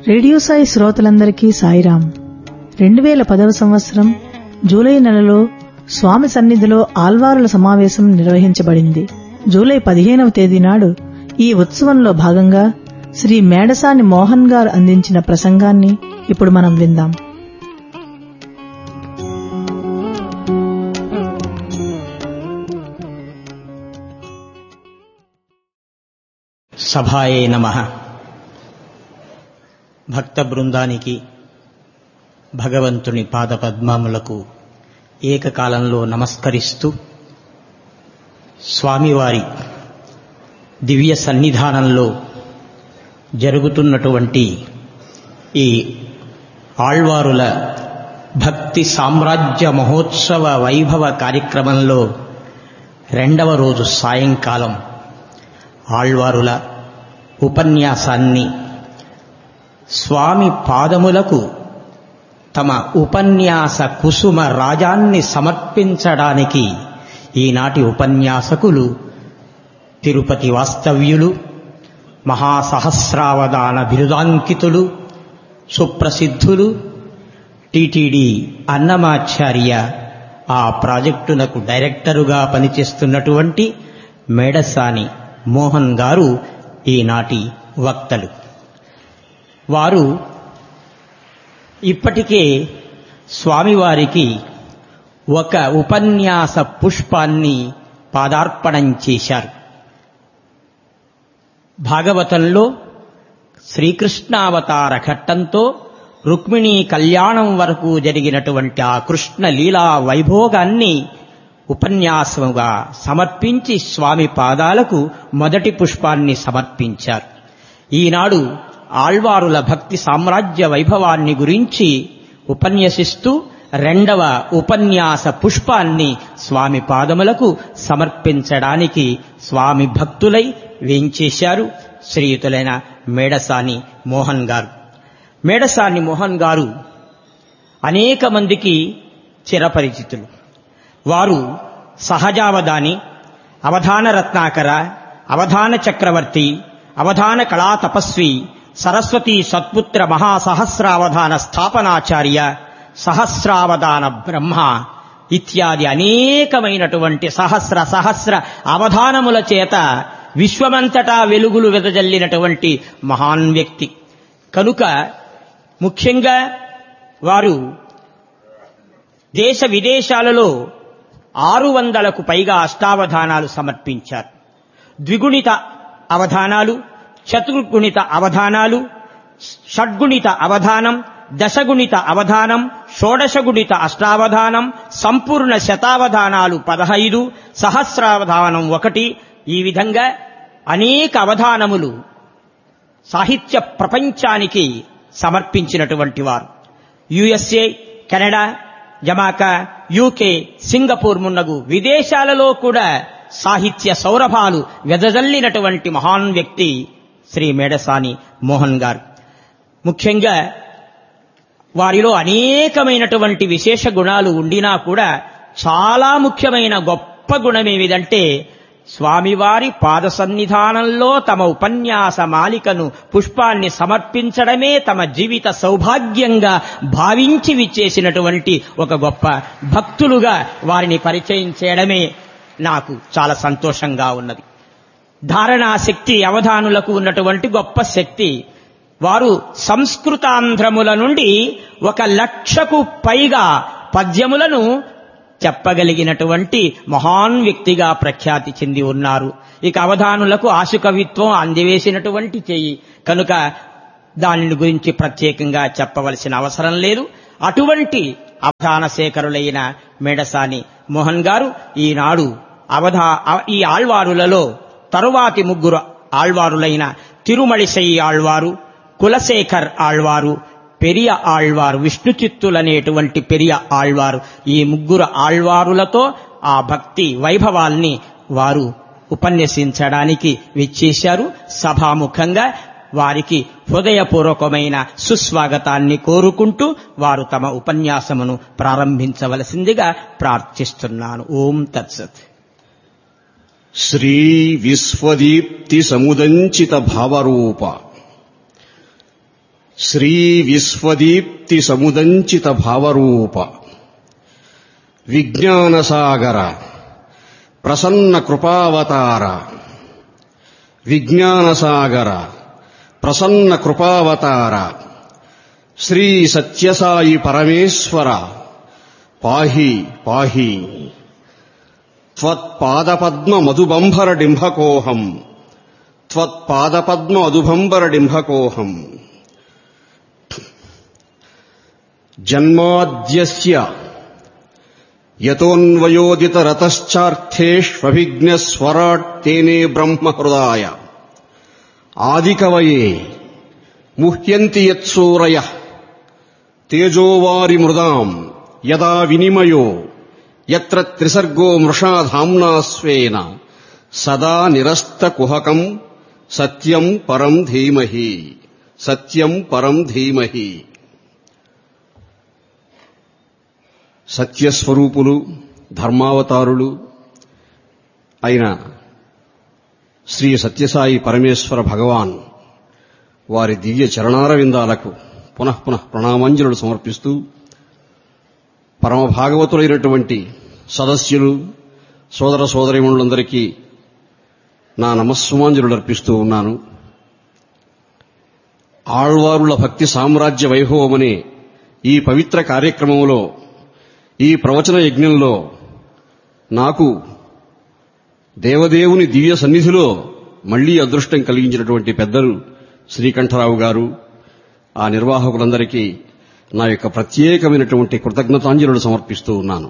radio Sai శ్రోతలందరికీ సాయిరాం రెండు వేల పదవ సంవత్సరం జూలై నెలలో స్వామి సన్నిధిలో ఆల్వారుల సమావేశం నిర్వహించబడింది జూలై పదిహేనవ తేదీ నాడు ఈ ఉత్సవంలో భాగంగా శ్రీ మేడసాని మోహన్ గారు అందించిన ప్రసంగాన్ని ఇప్పుడు మనం విందాం సభాయే నమ భక్త బృందానికి భగవంతుని పాదపద్మములకు ఏకకాలంలో నమస్కరిస్తూ స్వామివారి దివ్య సన్నిధానంలో జరుగుతున్నటువంటి ఈ ఆళ్వారుల భక్తి సామ్రాజ్య మహోత్సవ వైభవ కార్యక్రమంలో రెండవ రోజు సాయంకాలం ఆళ్వారుల ఉపన్యాసాన్ని స్వామి పాదములకు తమ ఉపన్యాస కుసుమ రాజాన్ని సమర్పించడానికి ఈనాటి ఉపన్యాసకులు తిరుపతి వాస్తవ్యులు మహాసహస్రావధాన బిరుదాంకితులు సుప్రసిద్ధులు టిటిడి అన్నమాచార్య ఆ ప్రాజెక్టునకు డైరెక్టరుగా పనిచేస్తున్నటువంటి మేడసాని మోహన్ గారు ఈనాటి వక్తలు వారు ఇప్పటికే స్వామివారికి ఒక ఉపన్యాస పుష్పాన్ని పాదార్పణం చేశారు భాగవతంలో శ్రీకృష్ణావతార ఘట్టంతో రుక్మిణీ కళ్యాణం వరకు జరిగినటువంటి ఆ కృష్ణ లీలా వైభోగాన్ని ఉపన్యాసముగా సమర్పించి స్వామి పాదాలకు మొదటి పుష్పాన్ని సమర్పించారు ఈనాడు ఆళ్వారుల భక్తి సామ్రాజ్య వైభవాన్ని గురించి ఉపన్యసిస్తూ రెండవ ఉపన్యాస పుష్పాన్ని స్వామి పాదములకు సమర్పించడానికి స్వామి భక్తులై వేంచేశారు శ్రీయుతులైన మేడసాని మోహన్ గారు మేడసాని మోహన్ గారు అనేక మందికి చిరపరిచితులు వారు సహజావధాని అవధాన రత్నాకర అవధాన చక్రవర్తి అవధాన కళా తపస్వి సరస్వతి సత్పుత్ర మహాసహస్రావధాన స్థాపనాచార్య సహస్రావధాన బ్రహ్మ ఇత్యాది అనేకమైనటువంటి సహస్ర సహస్ర అవధానముల చేత విశ్వమంతటా వెలుగులు వెదజల్లినటువంటి మహాన్ వ్యక్తి కనుక ముఖ్యంగా వారు దేశ విదేశాలలో ఆరు వందలకు పైగా అష్టావధానాలు సమర్పించారు ద్విగుణిత అవధానాలు చతుర్గుణిత అవధానాలు షడ్గుణిత అవధానం దశగుణిత అవధానం షోడశగుణిత అష్టావధానం సంపూర్ణ శతావధానాలు పదహైదు సహస్రావధానం ఒకటి ఈ విధంగా అనేక అవధానములు సాహిత్య ప్రపంచానికి సమర్పించినటువంటి వారు USA Canada Jamaica UK Singapore మున్నగు విదేశాలలో కూడా సాహిత్య సౌరభాలు వెదజల్లినటువంటి మహాన్ వ్యక్తి శ్రీ మేడసాని మోహన్ గారు ముఖ్యంగా వారిలో అనేకమైనటువంటి విశేష గుణాలు ఉండినా కూడా చాలా ముఖ్యమైన గొప్ప గుణం ఏమిదంటే స్వామివారి పాద సన్నిధానంలో తమ ఉపన్యాస మాలికను పుష్పాన్ని సమర్పించడమే తమ జీవిత సౌభాగ్యంగా భావించి విచ్చేసినటువంటి ఒక గొప్ప భక్తులుగా వారిని పరిచయం చేయడమే నాకు చాలా సంతోషంగా ఉన్నది ధారణా శక్తి అవధానులకు ఉన్నటువంటి గొప్ప శక్తి వారు సంస్కృతాంధ్రముల నుండి ఒక లక్షకు పైగా పద్యములను చెప్పగలిగినటువంటి మహాన్ వ్యక్తిగా ప్రఖ్యాతి చెంది ఉన్నారు ఇక అవధానులకు ఆశుకవిత్వం అందివేసినటువంటి చెయ్యి కనుక దానిని గురించి ప్రత్యేకంగా చెప్పవలసిన అవసరం లేదు అటువంటి అవధాన శేఖరులైన మేడసాని మోహన్ గారు ఈనాడు అవధా ఈ ఆళ్వారులలో తరువాతి ముగ్గురు ఆళ్వారులైన తిరుమళిసై ఆళ్వారు కులశేఖర్ ఆళ్వారు పెరియ ఆళ్వారు విష్ణు చిత్తులనేటువంటి పెరియ ఆళ్వారు ఈ ముగ్గురు ఆళ్వారులతో ఆ భక్తి వైభవాల్ని వారు ఉపన్యసించడానికి విచ్చేశారు సభాముఖంగా వారికి హృదయపూర్వకమైన సుస్వాగతాన్ని కోరుకుంటూ వారు తమ ఉపన్యాసమును ప్రారంభించవలసిందిగా ప్రార్థిస్తున్నాను ఓం తత్సత్ శ్రీ విశ్వదీప్తి సముదంచిత భావరూప శ్రీ విశ్వదీప్తి సముదంచిత భావరూప విజ్ఞానసాగర ప్రసన్న కృపావతార విజ్ఞానసాగర ప్రసన్న కృపావతార శ్రీ సత్యసాయి పరమేశ్వర పాహి పాహి త్వత్పాదపద్మ మధుబంభర డింభకోహం త్వత్పాదపద్మ మధుబంబర డింభకోహం జన్మాద్యస్య యతోన్వయోదిత రతశ్చార్థేష్వభిజ్ఞస్వరాట్ తేనే బ్రహ్మహృదాయ ఆదికవయే ముహ్యంతి యత్సూరయ తేజోవారి మృదాం యదా వినిమయో యత్ర త్రిసర్గో మృషాధామ్నా స్వేన సదా నిరస్తకుహకం సత్యం పరం ధీమహి సత్యం పరం ధీమహి సత్యస్వరూపులు ధర్మావతారులు అయిన శ్రీ సత్యసాయి పరమేశ్వర భగవాన్ వారి దివ్య చరణారవిందాలకు పునః పునః ప్రణామాంజలులు సమర్పిస్తూ పరమ భాగవతులైనటువంటి సదస్యులు సోదర సోదరిమణులందరికీ నా నమస్సుమాంజలులు అర్పిస్తూ ఉన్నాను ఆళ్వారుల భక్తి సామ్రాజ్య వైభవమనే ఈ పవిత్ర కార్యక్రమంలో ఈ ప్రవచన యజ్ఞంలో నాకు దేవదేవుని దివ్య సన్నిధిలో మళ్లీ అదృష్టం కలిగించినటువంటి పెద్దలు శ్రీకంఠరావు గారు ఆ నిర్వాహకులందరికీ నా యొక్క ప్రత్యేకమైనటువంటి కృతజ్ఞతాంజలులు సమర్పిస్తూ ఉన్నాను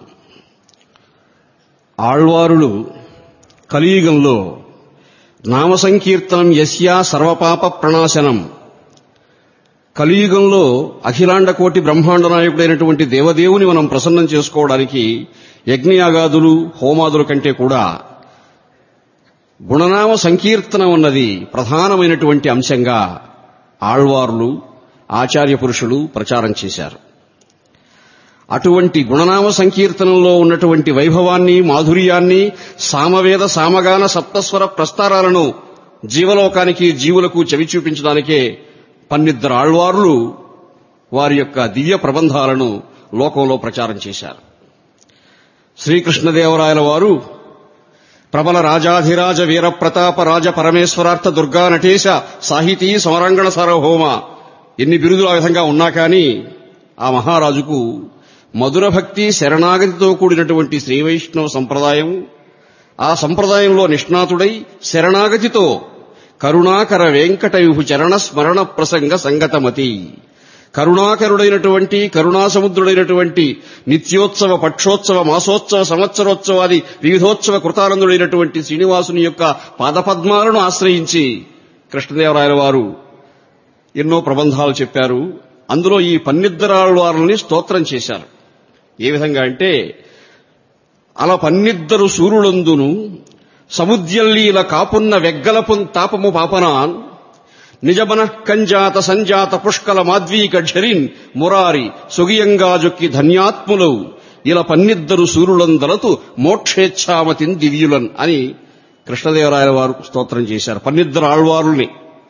ఆళ్వారులు కలియుగంలో నామ సంకీర్తనం యస్యా సర్వపాప ప్రణాశనం కలియుగంలో అఖిలాండ కోటి బ్రహ్మాండ నాయకుడైనటువంటి దేవదేవుని మనం ప్రసన్నం చేసుకోవడానికి యజ్ఞయాగాదులు హోమాదుల కంటే కూడా గుణనామ సంకీర్తన ఉన్నది ప్రధానమైనటువంటి అంశంగా ఆళ్వార్లు ఆచార్య పురుషులు ప్రచారం చేశారు అటువంటి గుణనామ సంకీర్తనంలో ఉన్నటువంటి వైభవాన్ని మాధుర్యాన్ని సామవేద సామగాన సప్తస్వర ప్రస్తారాలను జీవలోకానికి జీవులకు చెవి చూపించడానికే పన్నిద్దరు ఆళ్వార్లు వారి యొక్క దివ్య ప్రబంధాలను లోకంలో ప్రచారం చేశారు శ్రీకృష్ణదేవరాయల వారు ప్రబల రాజాధిరాజ వీర ప్రతాప రాజ పరమేశ్వరార్థ దుర్గా నటేశ సాహితీ సమరాంగణ సార్వభౌమ ఎన్ని బిరుదులు ఆ విధంగా ఉన్నా కానీ ఆ మహారాజుకు మధుర భక్తి శరణాగతితో కూడినటువంటి శ్రీ వైష్ణవ సంప్రదాయం ఆ సంప్రదాయంలో నిష్ణాతుడై శరణాగతితో కరుణాకర వెంకట విభు చరణ స్మరణ ప్రసంగ సంగతమతి కరుణాకరుడైనటువంటి కరుణాసముద్రుడైనటువంటి నిత్యోత్సవ పక్షోత్సవ మాసోత్సవ సంవత్సరోత్సవాది వివిధోత్సవ కృతానందుడైనటువంటి శ్రీనివాసుని యొక్క పాదపద్మాలను ఆశ్రయించి కృష్ణదేవరాయల వారు ఎన్నో ప్రబంధాలు చెప్పారు అందులో ఈ పన్నిద్దరాళ్ళ వారిని స్తోత్రం చేశారు ఏ విధంగా అంటే అలా పన్నిద్దరు సూర్యులందును సముద్యల్లీల కాపున్న వెగ్గలపుం తాపము పాపనాన్ నిజమన కంజాత సంజాత పుష్కల మాద్వీక ఝరిన్ మురారి సొగియంగా జొక్కి ధన్యాత్ములు ఇలా పన్నిద్దరు సూర్యులందలతు మోక్షేచ్ఛామతిన్ దివ్యులన్ అని కృష్ణదేవరాయల వారు స్తోత్రం చేశారు పన్నిద్దరు ఆళ్వారుల్ని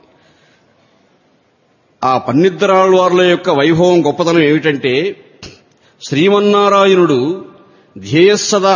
ఆ పన్నిద్దరు ఆళ్వార్ల యొక్క వైభవం గొప్పతనం ఏమిటంటే శ్రీమన్నారాయణుడు ధ్యేయస్సదా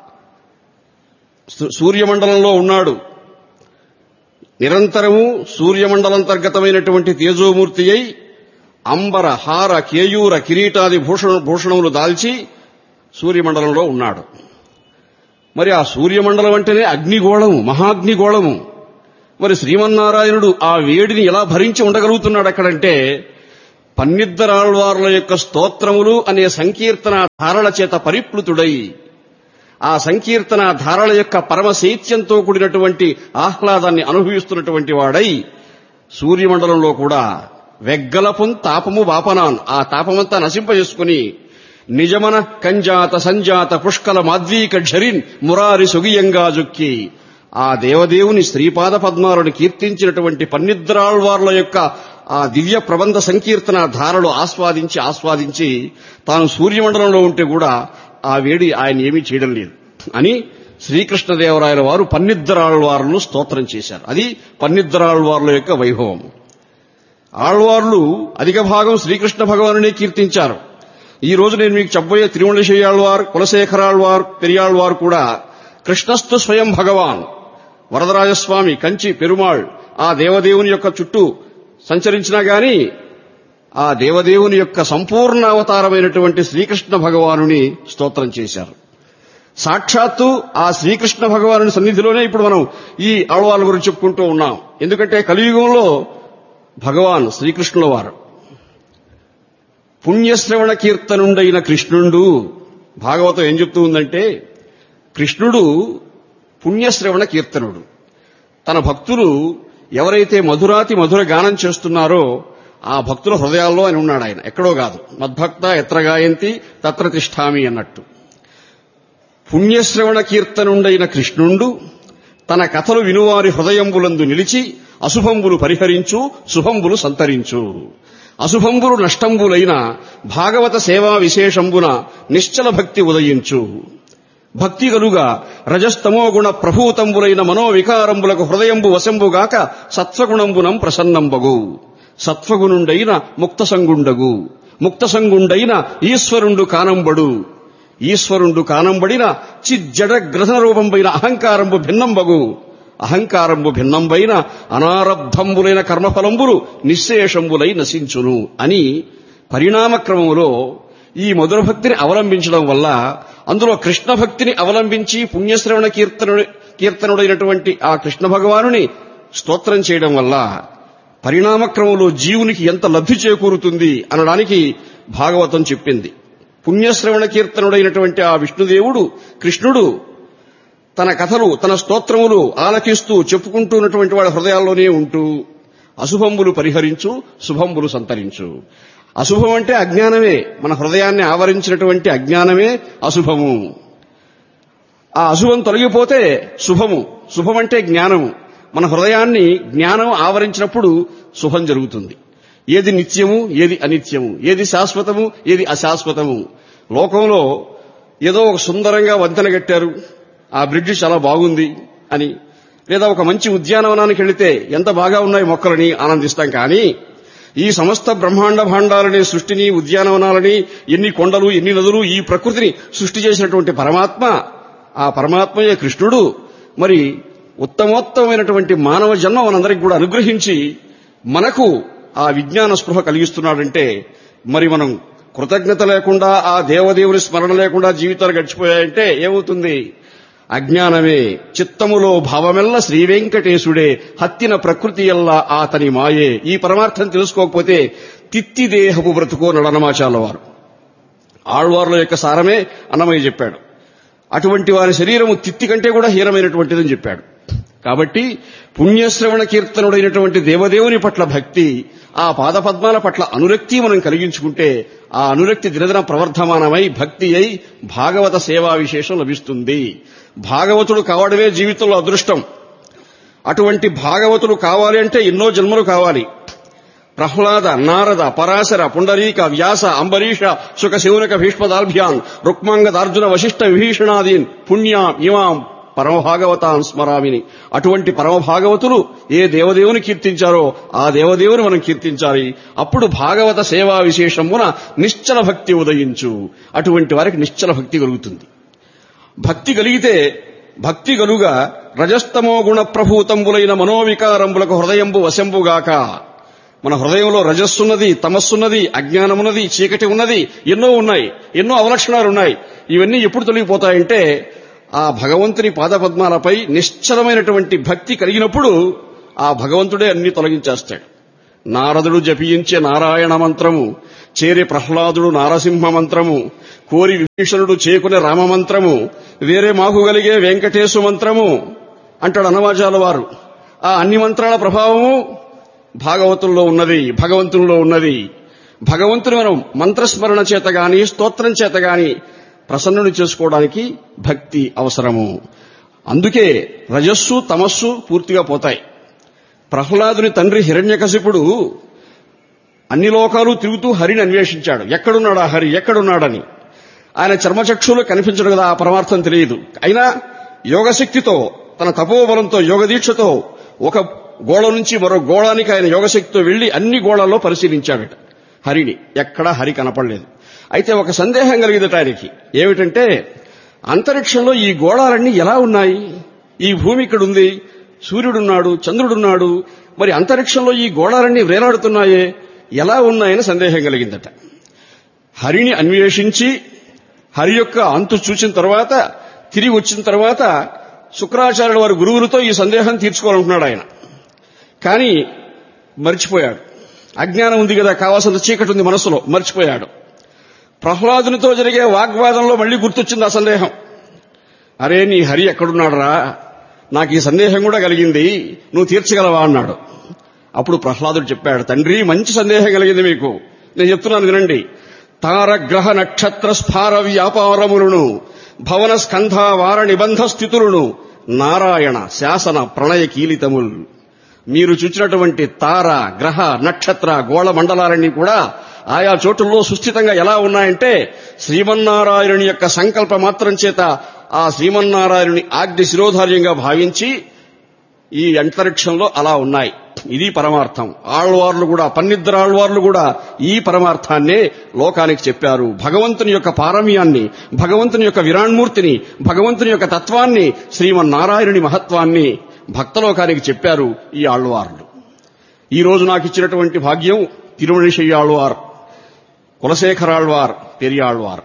సూర్యమండలంలో ఉన్నాడు నిరంతరము సూర్యమండలంతర్గతమైనటువంటి తేజోమూర్తి అయి అంబర హార కేయూర కిరీటాది భూషణ భూషణములు దాల్చి సూర్యమండలంలో ఉన్నాడు మరి ఆ సూర్యమండలం అంటేనే అగ్నిగోళము మహాగ్నిగోళము మరి శ్రీమన్నారాయణుడు ఆ వేడిని ఎలా భరించి ఉండగలుగుతున్నాడు అక్కడంటే పన్నిద్దరాళ్వార్ల యొక్క స్తోత్రములు అనే సంకీర్తన ధారల చేత పరిప్లుతుడై ఆ సంకీర్తన ధారల యొక్క పరమ శైత్యంతో కూడినటువంటి ఆహ్లాదాన్ని అనుభవిస్తున్నటువంటి వాడై సూర్యమండలంలో కూడా వెగ్గలపుం తాపము వాపనాన్ ఆ తాపమంతా నశింపజేసుకుని నిజమన కంజాత సంజాత పుష్కల మాద్వీక ఝరిన్ మురారి సుగియంగా జొక్కి ఆ దేవదేవుని శ్రీపాద పద్మాలను కీర్తించినటువంటి పన్నిద్రాళ్వార్ల యొక్క ఆ దివ్య ప్రబంధ సంకీర్తన ధారలు ఆస్వాదించి ఆస్వాదించి తాను సూర్యమండలంలో ఉంటే కూడా ఆ వేడి ఆయన ఏమీ చేయడం లేదు అని శ్రీకృష్ణదేవరాయల వారు పన్నిద్దరాళ్వార్లను స్తోత్రం చేశారు అది పన్నిద్దరాళ్వార్ల యొక్క వైభవం ఆళ్వార్లు అధిక భాగం శ్రీకృష్ణ భగవానునే కీర్తించారు ఈ రోజు నేను మీకు చెప్పబోయే తిరుమలశేయాళ్వార్ కులశేఖరాళ్వార్ పెరియాళ్వార్ కూడా కృష్ణస్థు స్వయం భగవాన్ వరదరాజస్వామి కంచి పెరుమాళ్ ఆ దేవదేవుని యొక్క చుట్టూ సంచరించినా గాని ఆ దేవదేవుని యొక్క సంపూర్ణ అవతారమైనటువంటి శ్రీకృష్ణ భగవానుని స్తోత్రం చేశారు సాక్షాత్తు ఆ శ్రీకృష్ణ భగవానుని సన్నిధిలోనే ఇప్పుడు మనం ఈ ఆళ్వార్ల గురించి చెప్పుకుంటూ ఉన్నాం ఎందుకంటే కలియుగంలో భగవాన్ శ్రీకృష్ణుల వారు పుణ్యశ్రవణ కీర్తనుండైన కృష్ణుండు భాగవతం ఏం చెప్తూ ఉందంటే కృష్ణుడు పుణ్యశ్రవణ కీర్తనుడు తన భక్తులు ఎవరైతే మధురాతి మధుర గానం చేస్తున్నారో ఆ భక్తుల హృదయాల్లో ఆయన ఉన్నాడు ఆయన ఎక్కడో కాదు మద్భక్త ఎత్ర గాయంతి తత్ర తిష్టామి అన్నట్టు పుణ్యశ్రవణ కీర్తనుండైన కృష్ణుండు తన కథలు వినువారి హృదయంబులందు నిలిచి అశుభంబులు పరిహరించు శుభంబులు సంతరించు అశుభంబులు నష్టంబులైన భాగవత సేవా విశేషంబున నిశ్చల భక్తి ఉదయించు భక్తి గలుగా రజస్తమో గుణ ప్రభూతంబులైన మనోవికారంబులకు హృదయంబు వశంబుగాక సత్వగుణంబునం ప్రసన్నంబగు సత్వగుణుండైన ముక్తసంగుండగు ముక్తసంగుండైన ఈశ్వరుండు కానంబడు ఈశ్వరుండు కానంబడిన చిజ్జడ గ్రహణ రూపంపైన అహంకారంబు భిన్నంబగు అహంకారంబు భిన్నంబైన అనారబ్ధంబులైన కర్మఫలంబులు నిశ్శేషంబులై నశించును అని పరిణామక్రమములో ఈ మధుర భక్తిని అవలంబించడం వల్ల అందులో కృష్ణ భక్తిని అవలంబించి పుణ్యశ్రవణ కీర్తను కీర్తనుడైనటువంటి ఆ కృష్ణ భగవానుని స్తోత్రం చేయడం వల్ల పరిణామక్రమంలో జీవునికి ఎంత లబ్ధి చేకూరుతుంది అనడానికి భాగవతం చెప్పింది పుణ్యశ్రవణ కీర్తనుడైనటువంటి ఆ విష్ణుదేవుడు కృష్ణుడు తన కథలు తన స్తోత్రములు ఆలకిస్తూ చెప్పుకుంటున్నటువంటి వాళ్ళ హృదయాల్లోనే ఉంటూ అశుభంబులు పరిహరించు శుభంబులు సంతరించు అశుభం అంటే అజ్ఞానమే మన హృదయాన్ని ఆవరించినటువంటి అజ్ఞానమే అశుభము ఆ అశుభం తొలగిపోతే శుభము శుభం అంటే జ్ఞానము మన హృదయాన్ని జ్ఞానం ఆవరించినప్పుడు శుభం జరుగుతుంది ఏది నిత్యము ఏది అనిత్యము ఏది శాశ్వతము ఏది అశాశ్వతము లోకంలో ఏదో ఒక సుందరంగా వంతెన కట్టారు ఆ బ్రిడ్జి చాలా బాగుంది అని లేదా ఒక మంచి ఉద్యానవనానికి వెళితే ఎంత బాగా ఉన్నాయి మొక్కలని ఆనందిస్తాం కానీ ఈ సమస్త బ్రహ్మాండ భాండాలని సృష్టిని ఉద్యానవనాలని ఎన్ని కొండలు ఎన్ని నదులు ఈ ప్రకృతిని సృష్టి చేసినటువంటి పరమాత్మ ఆ పరమాత్మయే కృష్ణుడు మరి ఉత్తమోత్తమైనటువంటి మానవ జన్మ మనందరికి కూడా అనుగ్రహించి మనకు ఆ విజ్ఞాన స్పృహ కలిగిస్తున్నాడంటే మరి మనం కృతజ్ఞత లేకుండా ఆ దేవదేవుని స్మరణ లేకుండా జీవితాలు గడిచిపోయాయంటే ఏమవుతుంది అజ్ఞానమే చిత్తములో భావమెల్ల శ్రీ వెంకటేశుడే హత్తిన ప్రకృతి ఎల్లా ఆతని మాయే ఈ పరమార్థం తెలుసుకోకపోతే తిత్తి దేహపు బ్రతుకో నడనమాచాల వారు ఆళ్వార్ల యొక్క సారమే అన్నమయ్య చెప్పాడు అటువంటి వారి శరీరము తిత్తి కంటే కూడా హీనమైనటువంటిదని చెప్పాడు కాబట్టి పుణ్యశ్రవణ కీర్తనుడైనటువంటి దేవదేవుని పట్ల భక్తి ఆ పాదపద్మాల పట్ల అనురక్తి మనం కలిగించుకుంటే ఆ అనురక్తి దినదిన ప్రవర్ధమానమై భక్తి అయి భాగవత సేవా విశేషం లభిస్తుంది భాగవతుడు కావడమే జీవితంలో అదృష్టం అటువంటి భాగవతుడు కావాలి అంటే ఎన్నో జన్మలు కావాలి ప్రహ్లాద నారద పరాశర పుండరీక వ్యాస అంబరీష సుఖ శివునక భీష్మదాల్భ్యాన్ రుక్మాంగదార్జున వశిష్ఠ విభీషణాదీన్ పుణ్యాం ఇమాం పరమభాగవతాన్ స్మరామిని అటువంటి పరమభాగవతులు ఏ దేవదేవుని కీర్తించారో ఆ దేవదేవుని మనం కీర్తించాలి అప్పుడు భాగవత సేవా విశేషమున నిశ్చల భక్తి ఉదయించు అటువంటి వారికి నిశ్చల భక్తి కలుగుతుంది భక్తి కలిగితే భక్తి గలుగా రజస్తమో గుణ ప్రభూతంబులైన మనోవికారంబులకు హృదయంబు వశంబుగాక మన హృదయంలో రజస్సున్నది తమస్సున్నది అజ్ఞానమున్నది చీకటి ఉన్నది ఎన్నో ఉన్నాయి ఎన్నో అవలక్షణాలు ఉన్నాయి ఇవన్నీ ఎప్పుడు తొలగిపోతాయంటే ఆ భగవంతుని పాదపద్మాలపై నిశ్చలమైనటువంటి భక్తి కలిగినప్పుడు ఆ భగవంతుడే అన్ని తొలగించేస్తాడు నారదుడు జపించే నారాయణ మంత్రము చేరి ప్రహ్లాదుడు నారసింహ మంత్రము కోరి విభీషణుడు చేకునే రామ మంత్రము వేరే మాకు కలిగే వెంకటేశు మంత్రము అంటాడు అన్నవాజాల వారు ఆ అన్ని మంత్రాల ప్రభావము భాగవతుల్లో ఉన్నది భగవంతుల్లో ఉన్నది భగవంతుని మనం మంత్రస్మరణ చేత గాని స్తోత్రం చేత గాని ప్రసన్నుని చేసుకోవడానికి భక్తి అవసరము అందుకే రజస్సు తమస్సు పూర్తిగా పోతాయి ప్రహ్లాదుని తండ్రి హిరణ్యకశిపుడు అన్ని లోకాలు తిరుగుతూ హరిని అన్వేషించాడు ఎక్కడున్నాడు ఆ హరి ఎక్కడున్నాడని ఆయన చర్మచక్షులు కనిపించడు కదా ఆ పరమార్థం తెలియదు అయినా యోగశక్తితో తన తపోబలంతో యోగదీక్షతో ఒక గోళ నుంచి మరో గోళానికి ఆయన యోగశక్తితో వెళ్లి అన్ని గోళాల్లో పరిశీలించాడట హరిని ఎక్కడా హరి కనపడలేదు అయితే ఒక సందేహం కలిగిందట ఆయనకి ఏమిటంటే అంతరిక్షంలో ఈ గోళాలన్నీ ఎలా ఉన్నాయి ఈ భూమి ఇక్కడ ఉంది సూర్యుడున్నాడు చంద్రుడున్నాడు మరి అంతరిక్షంలో ఈ గోళాలన్నీ వేలాడుతున్నాయే ఎలా ఉన్నాయని సందేహం కలిగిందట హరిని అన్వేషించి హరి యొక్క అంతు చూసిన తర్వాత తిరిగి వచ్చిన తర్వాత శుక్రాచార్యుల వారి గురువులతో ఈ సందేహం తీర్చుకోవాలనుకున్నాడు ఆయన కానీ మర్చిపోయాడు అజ్ఞానం ఉంది కదా కావాల్సినంత చీకటి ఉంది మనసులో మర్చిపోయాడు ప్రహ్లాదునితో జరిగే వాగ్వాదంలో మళ్ళీ గుర్తొచ్చింది ఆ సందేహం అరే నీ హరి ఎక్కడున్నాడరా నాకు ఈ సందేహం కూడా కలిగింది నువ్వు తీర్చగలవా అన్నాడు అప్పుడు ప్రహ్లాదుడు చెప్పాడు తండ్రి మంచి సందేహం కలిగింది మీకు నేను చెప్తున్నాను వినండి తారగ్రహ నక్షత్ర స్ఫార వ్యాపారములను భవన స్కంధ వార నిబంధ స్థితులను నారాయణ శాసన ప్రణయ కీలితముల్ మీరు చూచినటువంటి తార గ్రహ నక్షత్ర గోళ మండలాలన్నీ కూడా ఆయా చోటుల్లో సుస్థితంగా ఎలా ఉన్నాయంటే శ్రీమన్నారాయణుని యొక్క సంకల్ప మాత్రం చేత ఆ శ్రీమన్నారాయణుని ఆజ్ఞ శిరోధార్యంగా భావించి ఈ అంతరిక్షంలో అలా ఉన్నాయి ఇది పరమార్థం ఆళ్వార్లు కూడా పన్నిద్దరు ఆళ్వార్లు కూడా ఈ పరమార్థాన్నే లోకానికి చెప్పారు భగవంతుని యొక్క పారమ్యాన్ని భగవంతుని యొక్క విరాణ్మూర్తిని భగవంతుని యొక్క తత్వాన్ని శ్రీమన్నారాయణుని మహత్వాన్ని భక్తలోకానికి చెప్పారు ఈ ఆళ్వార్లు ఈ రోజు నాకు ఇచ్చినటువంటి భాగ్యం తిరుమణిశయ్యాళ్వార్ కులశేఖరాళ్వార్ పెరియాళ్వార్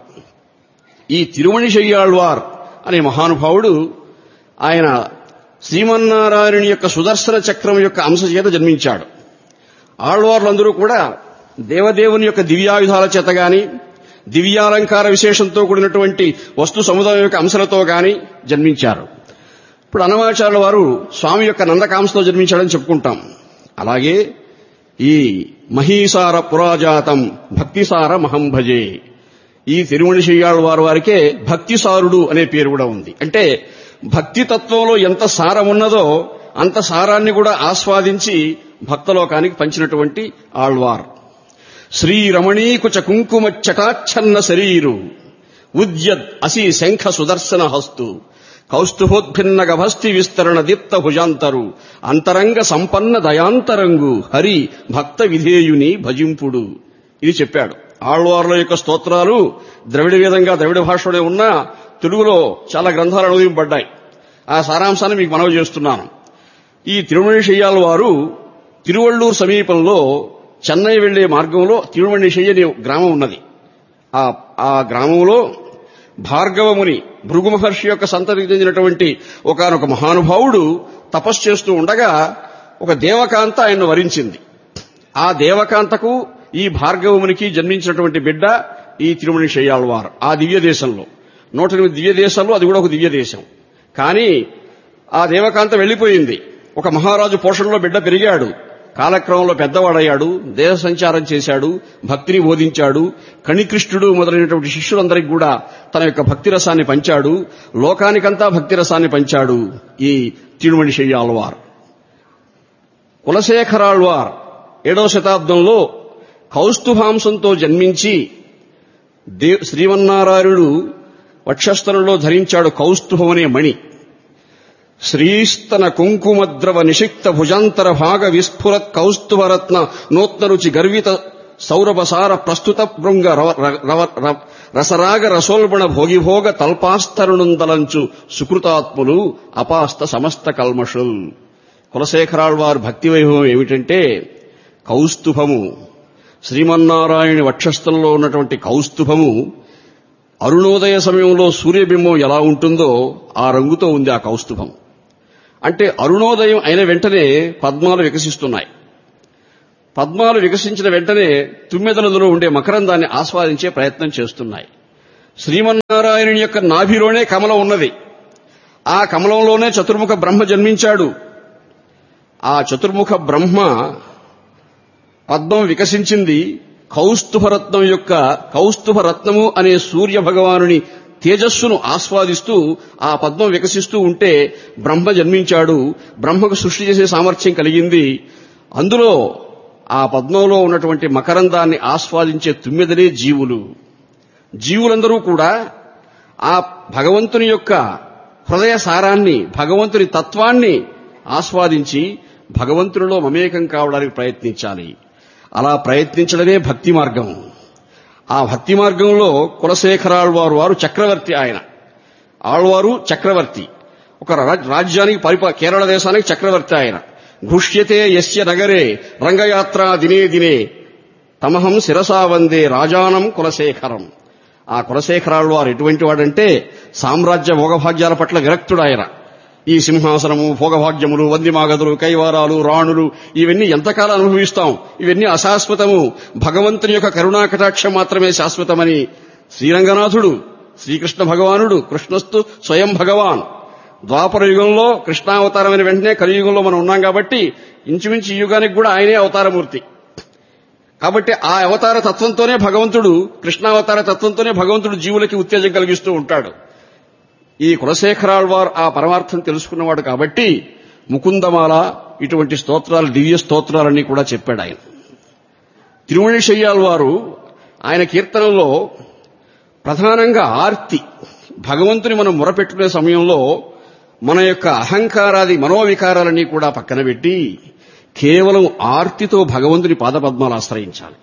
ఈ తిరుమణిశయ్యాళ్వార్ అనే మహానుభావుడు ఆయన శ్రీమన్నారాయణుని యొక్క సుదర్శన చక్రం యొక్క అంశ చేత జన్మించాడు ఆళ్వార్లందరూ కూడా దేవదేవుని యొక్క దివ్యాయుధాల చేత గాని దివ్యాలంకార విశేషంతో కూడినటువంటి వస్తు సముదాయం యొక్క అంశాలతో గాని జన్మించారు ఇప్పుడు అనవాచార్యుల వారు స్వామి యొక్క నందకాంశతో జన్మించాడని చెప్పుకుంటాం అలాగే ఈ మహీసార పురాజాతం భక్తిసార మహం భజే ఈ తిరుమణి చెయ్యాళ్ళ వారి వారికే భక్తిసారుడు అనే పేరు కూడా ఉంది అంటే భక్తి తత్వంలో ఎంత సారం ఉన్నదో అంత సారాన్ని కూడా ఆస్వాదించి భక్తలోకానికి పంచినటువంటి ఆళ్వార్ శ్రీ రమణీకుచ కుంకుమ చటాచ్ఛన్న శరీరు ఉద్యద్ అసి శంఖ సుదర్శన హస్తు కౌస్తుభోద్భిన్న గభస్తి విస్తరణ దీప్త భుజాంతరు అంతరంగ సంపన్న దయాంతరంగు హరి భక్త విధేయుని భజింపుడు ఇది చెప్పాడు ఆళ్వార్ల యొక్క స్తోత్రాలు ద్రవిడ విధంగా ద్రవిడ భాషలోనే ఉన్నా తెలుగులో చాలా గ్రంథాలు అనువదింపబడ్డాయి ఆ సారాంశాన్ని మీకు మనవి చేస్తున్నాను ఈ తిరుమణిశయ్యాల వారు తిరువళ్ళూరు సమీపంలో చెన్నై వెళ్లే మార్గంలో తిరుమణిశయ్య అనే గ్రామం ఉన్నది ఆ ఆ గ్రామంలో భార్గవముని భృగు మహర్షి యొక్క సంతతికి చెందినటువంటి ఒకనొక మహానుభావుడు తపస్సు చేస్తూ ఉండగా ఒక దేవకాంత ఆయన్ను వరించింది ఆ దేవకాంతకు ఈ భార్గవమునికి జన్మించినటువంటి బిడ్డ ఈ తిరుమణి శయ్యాళ్వార్ ఆ దివ్య దేశంలో నూట ఎనిమిది దివ్య దేశాల్లో అది కూడా ఒక దివ్య దేశం కానీ ఆ దేవకాంత వెళ్లిపోయింది ఒక మహారాజు పోషణలో బిడ్డ పెరిగాడు కాలక్రమంలో పెద్దవాడయ్యాడు దేహ సంచారం చేశాడు భక్తిని బోధించాడు కణికృష్ణుడు మొదలైనటువంటి శిష్యులందరికీ కూడా తన యొక్క భక్తి రసాన్ని పంచాడు లోకానికంతా భక్తి రసాన్ని పంచాడు ఈ తిరుమణి శయ్యాళ్వార్ కులశేఖరాళ్వార్ ఏడవ శతాబ్దంలో కౌస్తుభాంసంతో జన్మించి దేవ్ శ్రీమన్నారాయణుడు వక్షస్థలంలో ధరించాడు కౌస్తుభం అనే మణి శ్రీస్తన కుంకుమద్రవ నిషిక్త భుజాంతర భాగ విస్ఫురత్ కౌస్తుభరత్న నూత్న రుచి గర్విత సౌరభసార ప్రస్తుత భృంగ రవ- రవ- రవ- రసరాగ రసోల్బణ భోగిభోగ తల్పాస్తరుణుందలంచు సుకృతాత్ములు అపాస్త సమస్త కల్మషుల్ కులశేఖరాళ్వారు భక్తి వైభవం ఏమిటంటే కౌస్తుభము శ్రీమన్నారాయణ వక్షస్థలంలో ఉన్నటువంటి కౌస్తుభము అరుణోదయ సమయంలో సూర్యబింబం ఎలా ఉంటుందో ఆ రంగుతో ఉంది ఆ కౌస్తుభం అంటే అరుణోదయం అయిన వెంటనే పద్మాలు వికసిస్తున్నాయి పద్మాలు వికసించిన వెంటనే తుమ్మెదలలో ఉండే మకరందాన్ని ఆస్వాదించే ప్రయత్నం చేస్తున్నాయి శ్రీమన్నారాయణుని యొక్క నాభిలోనే కమలం ఉన్నది ఆ కమలంలోనే చతుర్ముఖ బ్రహ్మ జన్మించాడు ఆ చతుర్ముఖ బ్రహ్మ పద్మం వికసించింది కౌస్తుభరత్నం యొక్క కౌస్తుభరత్నము అనే సూర్య భగవానుని తేజస్సును ఆస్వాదిస్తూ ఆ పద్మం వికసిస్తూ ఉంటే బ్రహ్మ జన్మించాడు బ్రహ్మకు సృష్టి చేసే సామర్థ్యం కలిగింది అందులో ఆ పద్మంలో ఉన్నటువంటి మకరందాన్ని ఆస్వాదించే తుమ్మెదలే జీవులు జీవులందరూ కూడా ఆ భగవంతుని యొక్క హృదయ సారాన్ని భగవంతుని తత్వాన్ని ఆస్వాదించి భగవంతునిలో మమేకం కావడానికి ప్రయత్నించాలి అలా ప్రయత్నించడమే భక్తి మార్గం ఆ భక్తి మార్గంలో కులశేఖరాళ్వారు వారు చక్రవర్తి ఆయన ఆళ్వారు చక్రవర్తి ఒక రా- రాజ్యానికి పరిపా కేరళ దేశానికి చక్రవర్తి ఆయన ఘుష్యతే యస్య నగరే రంగయాత్ర దినే దినే తమహం శిరసా వందే రాజానం కులశేఖరం ఆ కులశేఖరాలు వారు ఎటువంటి వాడంటే సామ్రాజ్య భోగభాగ్యాల పట్ల విరక్తుడు ఆయన ఈ సింహాసనము భోగభాగ్యములు వందిమాగదులు కైవారాలు రాణులు ఇవన్నీ ఎంతకాలం అనుభవిస్తాం ఇవన్నీ అశాశ్వతము భగవంతుని యొక్క కరుణా కటాక్షం మాత్రమే శాశ్వతమని శ్రీరంగనాథుడు శ్రీకృష్ణ భగవానుడు కృష్ణస్తు స్వయం భగవాన్ ద్వాపర యుగంలో కృష్ణావతారమైన వెంటనే కలియుగంలో మనం ఉన్నాం కాబట్టి ఇంచుమించు ఈ యుగానికి కూడా ఆయనే అవతారమూర్తి కాబట్టి ఆ అవతార తత్వంతోనే భగవంతుడు కృష్ణావతార తత్వంతోనే భగవంతుడు జీవులకి ఉత్తేజం కలిగిస్తూ ఉంటాడు ఈ కులశేఖరాళ్వార్ ఆ పరమార్థం తెలుసుకున్నవాడు కాబట్టి ముకుందమాల ఇటువంటి స్తోత్రాలు దివ్య స్తోత్రాలన్నీ కూడా చెప్పాడు ఆయన తిరుమణి శయ్యాల్ వారు ఆయన కీర్తనలో ప్రధానంగా ఆర్తి భగవంతుని మనం మొరపెట్టుకునే సమయంలో మన యొక్క అహంకారాది మనోవికారాలన్నీ కూడా పక్కన పెట్టి కేవలం ఆర్తితో భగవంతుని పాదపద్మాలు ఆశ్రయించాలి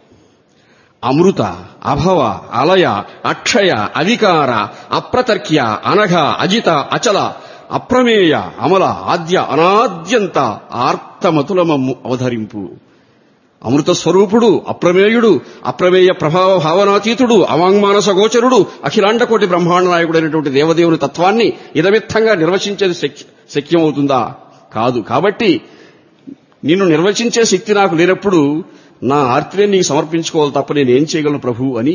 అమృత అభవ అలయ అక్షయ అధికార అప్రతర్క్య అనఘ అజిత అచల అప్రమేయ అమల ఆద్య అనాద్యంత ఆర్తమతులమమ్ము అవధరింపు అమృత స్వరూపుడు అప్రమేయుడు అప్రమేయ ప్రభావ భావనాతీతుడు అవాంగ్మానస గోచరుడు అఖిలాండకోటి బ్రహ్మాండ నాయకుడైనటువంటి దేవదేవుని తత్వాన్ని ఇదమిత్తంగా నిర్వచించేది శక్య- శక్యమవుతుందా కాదు కాబట్టి నిన్ను నిర్వచించే శక్తి నాకు లేనప్పుడు నా ఆర్తిని నీకు సమర్పించుకోవాలి తప్ప నేనేం చేయగలను ప్రభు అని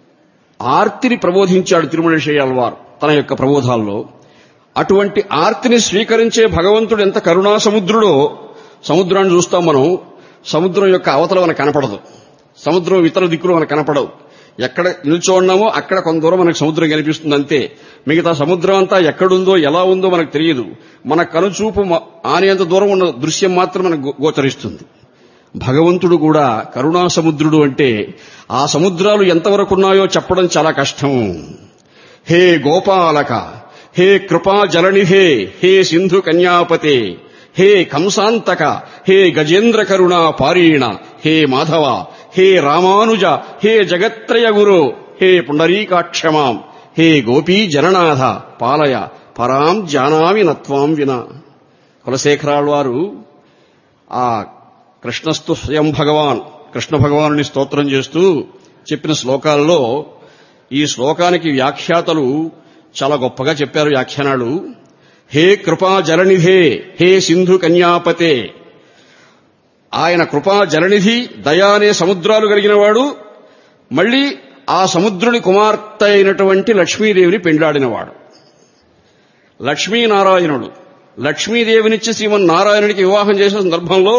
ఆర్తిని ప్రబోధించాడు తిరుమల వారు తన యొక్క ప్రబోధాల్లో అటువంటి ఆర్తిని స్వీకరించే భగవంతుడు ఎంత కరుణా సముద్రుడో సముద్రాన్ని చూస్తాం మనం సముద్రం యొక్క అవతల మనకు కనపడదు సముద్రం ఇతర దిక్కులు మనకు కనపడవు ఎక్కడ నిల్చోన్నామో అక్కడ కొంత దూరం మనకు సముద్రం కనిపిస్తుంది అంతే మిగతా సముద్రం అంతా ఎక్కడుందో ఎలా ఉందో మనకు తెలియదు మన కనుచూపు మ- ఆనేంత దూరం ఉన్న దృశ్యం మాత్రం మనకు గో- గోచరిస్తుంది భగవంతుడు కూడా కరుణా సముద్రుడు అంటే ఆ సముద్రాలు ఎంతవరకు ఉన్నాయో చెప్పడం చాలా కష్టం హే గోపాలక హే కృపా జలనిధే హే సింధు కన్యాపతే హే కంసాంతక హే గజేంద్ర కరుణా పారీణ హే మాధవ హే రామానుజ హే జగత్రయ గురు హే పుండరీకాక్షమాం హే గోపీ జననాథ పాలయ పరాం జానామి నత్వాం వినా కులశేఖరాళ్వారు ఆ కృష్ణస్తు స్వయం భగవాన్ కృష్ణ భగవానుని స్తోత్రం చేస్తూ చెప్పిన శ్లోకాల్లో ఈ శ్లోకానికి వ్యాఖ్యాతలు చాలా గొప్పగా చెప్పారు వ్యాఖ్యానాలు హే కృపా జలనిధే హే సింధు కన్యాపతే ఆయన కృపా జలనిధి దయా అనే సముద్రాలు కలిగినవాడు మళ్ళీ ఆ సముద్రుని కుమార్తె అయినటువంటి లక్ష్మీదేవిని పెండ్లాడినవాడు లక్ష్మీనారాయణుడు లక్ష్మీదేవినిచ్చి శ్రీమన్నారాయణుడికి వివాహం చేసిన సందర్భంలో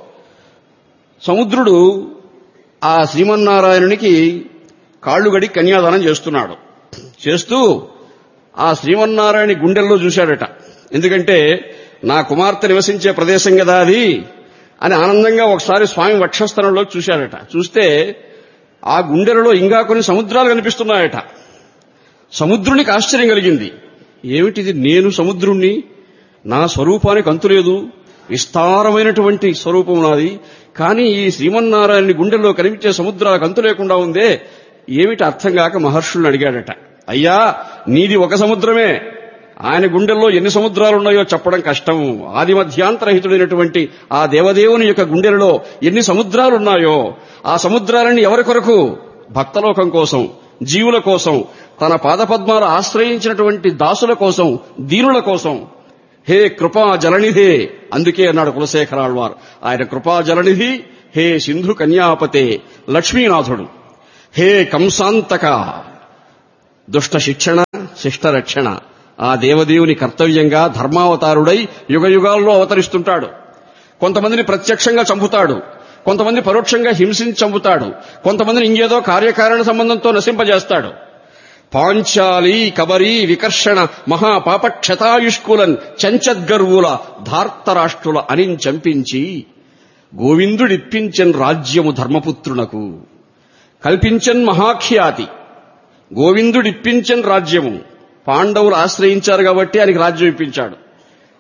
సముద్రుడు ఆ శ్రీమన్నారాయణునికి కాళ్ళు గడి కన్యాదానం చేస్తున్నాడు చేస్తూ ఆ శ్రీమన్నారాయణ గుండెల్లో చూశాడట ఎందుకంటే నా కుమార్తె నివసించే ప్రదేశం కదా అది అని ఆనందంగా ఒకసారి స్వామి వక్షస్థలంలో చూశాడట చూస్తే ఆ గుండెలలో ఇంకా కొన్ని సముద్రాలు కనిపిస్తున్నాయట సముద్రునికి ఆశ్చర్యం కలిగింది ఏమిటిది నేను సముద్రుణ్ణి నా స్వరూపానికి అంతులేదు విస్తారమైనటువంటి స్వరూపం నాది కానీ ఈ శ్రీమన్నారాయణ గుండెల్లో కనిపించే సముద్రాలకు అంతు లేకుండా ఉందే ఏమిటి అర్థం కాక మహర్షుల్ని అడిగాడట అయ్యా నీది ఒక సముద్రమే ఆయన గుండెల్లో ఎన్ని సముద్రాలు ఉన్నాయో చెప్పడం కష్టం ఆది మధ్యాంతరహితుడైనటువంటి ఆ దేవదేవుని యొక్క గుండెలలో ఎన్ని సముద్రాలు ఉన్నాయో ఆ సముద్రాలన్నీ ఎవరి కొరకు భక్తలోకం కోసం జీవుల కోసం తన పాదపద్మాలు ఆశ్రయించినటువంటి దాసుల కోసం దీనుల కోసం హే కృపా జలనిధే అందుకే అన్నాడు కులశేఖరాళ్వారు ఆయన కృపా జలనిధి హే సింధు కన్యాపతే లక్ష్మీనాథుడు హే కంసాంతక దుష్ట శిక్షణ శిష్ట రక్షణ ఆ దేవదేవుని కర్తవ్యంగా ధర్మావతారుడై యుగ యుగాల్లో అవతరిస్తుంటాడు కొంతమందిని ప్రత్యక్షంగా చంపుతాడు కొంతమంది పరోక్షంగా హింసించి చంపుతాడు కొంతమందిని ఇంకేదో కార్యకారణ సంబంధంతో నశింపజేస్తాడు పాంచాలి కబరి వికర్షణ మహాపాపక్షతాయుష్కులన్ చంచద్గర్వుల ధార్తరాష్ట్రుల అనిన్ చంపించి గోవిందుడిప్పించన్ రాజ్యము ధర్మపుత్రునకు కల్పించన్ మహాఖ్యాతి గోవిందుడిప్పించన్ రాజ్యము పాండవులు ఆశ్రయించారు కాబట్టి ఆయనకి రాజ్యం ఇప్పించాడు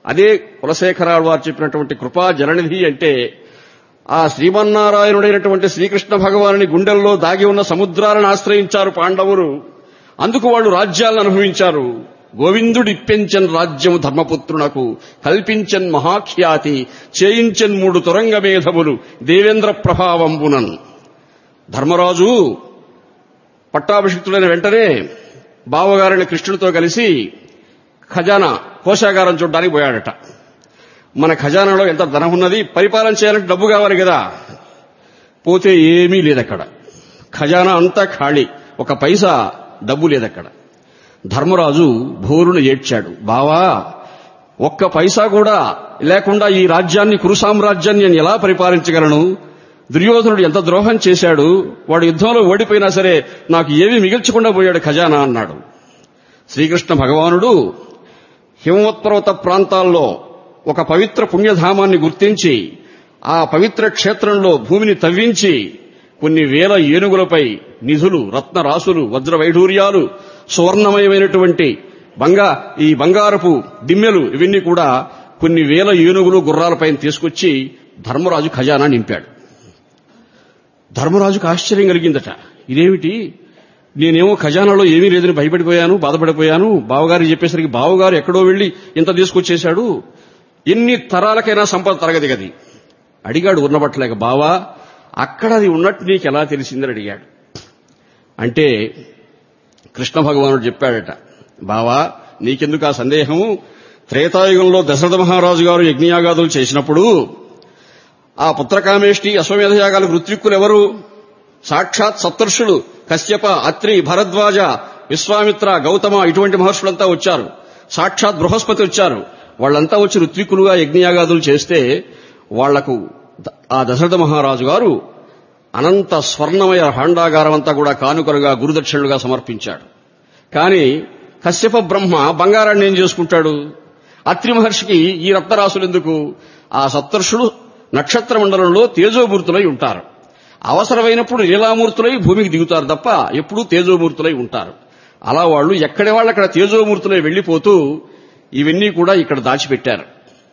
అదే కులశేఖరాలు వారు చెప్పినటువంటి కృపా జననిధి అంటే ఆ శ్రీమన్నారాయణుడైనటువంటి శ్రీకృష్ణ భగవానుని గుండెల్లో దాగి ఉన్న సముద్రాలను ఆశ్రయించారు పాండవులు అందుకు వాళ్ళు రాజ్యాలను అనుభవించారు గోవిందుడిప్పెంచన్ రాజ్యము ధర్మపుత్రునకు కల్పించన్ మహాఖ్యాతి చేయించన్ మూడు తురంగ మేధములు దేవేంద్ర ప్రభావంబునన్ ధర్మరాజు పట్టాభిషిక్తుడైన వెంటనే బావగారిని కృష్ణుడితో కలిసి ఖజానా కోశాగారం చూడడానికి పోయాడట మన ఖజానాలో ఎంత ధనం ఉన్నది పరిపాలన చేయాలంటే డబ్బు కావాలి కదా పోతే ఏమీ లేదక్కడ ఖజానా అంతా ఖాళీ ఒక పైసా డబ్బు లేదక్కడ ధర్మరాజు భోరును ఏడ్చాడు బావా ఒక్క పైసా కూడా లేకుండా ఈ రాజ్యాన్ని కురు సామ్రాజ్యాన్ని నేను ఎలా పరిపాలించగలను దుర్యోధనుడు ఎంత ద్రోహం చేశాడు వాడు యుద్ధంలో ఓడిపోయినా సరే నాకు ఏమీ మిగిల్చకుండా పోయాడు ఖజానా అన్నాడు శ్రీకృష్ణ భగవానుడు హిమవత్పర్వత ప్రాంతాల్లో ఒక పవిత్ర పుణ్యధామాన్ని గుర్తించి ఆ పవిత్ర క్షేత్రంలో భూమిని తవ్వించి కొన్ని వేల ఏనుగులపై నిధులు రత్నరాసులు వజ్ర వైఢూర్యాలు సువర్ణమయమైనటువంటి బంగా ఈ బంగారపు దిమ్మెలు ఇవన్నీ కూడా కొన్ని వేల ఏనుగులు గుర్రాలపైన తీసుకొచ్చి ధర్మరాజు ఖజానా నింపాడు ధర్మరాజుకు ఆశ్చర్యం కలిగిందట ఇదేమిటి నేనేమో ఖజానాలో ఏమీ లేదని భయపడిపోయాను బాధపడిపోయాను బావగారికి చెప్పేసరికి బావగారు ఎక్కడో వెళ్లి ఇంత తీసుకొచ్చేశాడు ఎన్ని తరాలకైనా సంపద తరగది గది అడిగాడు ఉన్నబట్టలేక బావా అక్కడ అది ఉన్నట్టు నీకు ఎలా తెలిసిందని అడిగాడు అంటే కృష్ణ భగవానుడు చెప్పాడట బావా నీకెందుకు ఆ సందేహము త్రేతాయుగంలో దశరథ మహారాజు గారు యజ్ఞయాగాదులు చేసినప్పుడు ఆ పుత్రకామేష్టి అశ్వమేధ యాగాలకు ఋత్విక్కులు ఎవరు సాక్షాత్ సప్తర్షులు కశ్యప అత్రి భరద్వాజ విశ్వామిత్ర గౌతమ ఇటువంటి మహర్షులంతా వచ్చారు సాక్షాత్ బృహస్పతి వచ్చారు వాళ్ళంతా వచ్చి ఋత్విక్కులుగా యజ్ఞయాగాదులు చేస్తే వాళ్లకు ఆ దశరథ మహారాజు గారు అనంత స్వర్ణమయ భాండాగారం అంతా కూడా కానుకలుగా గురుదక్షిణలుగా సమర్పించాడు కానీ కశ్యప బ్రహ్మ బంగారాన్ని ఏం చేసుకుంటాడు అత్రి మహర్షికి ఈ రత్నరాశులు ఎందుకు ఆ సప్తర్షులు నక్షత్ర మండలంలో తేజోమూర్తులై ఉంటారు అవసరమైనప్పుడు లీలామూర్తులై భూమికి దిగుతారు తప్ప ఎప్పుడూ తేజోమూర్తులై ఉంటారు అలా వాళ్ళు ఎక్కడి వాళ్ళు అక్కడ తేజోమూర్తులై వెళ్లిపోతూ ఇవన్నీ కూడా ఇక్కడ దాచిపెట్టారు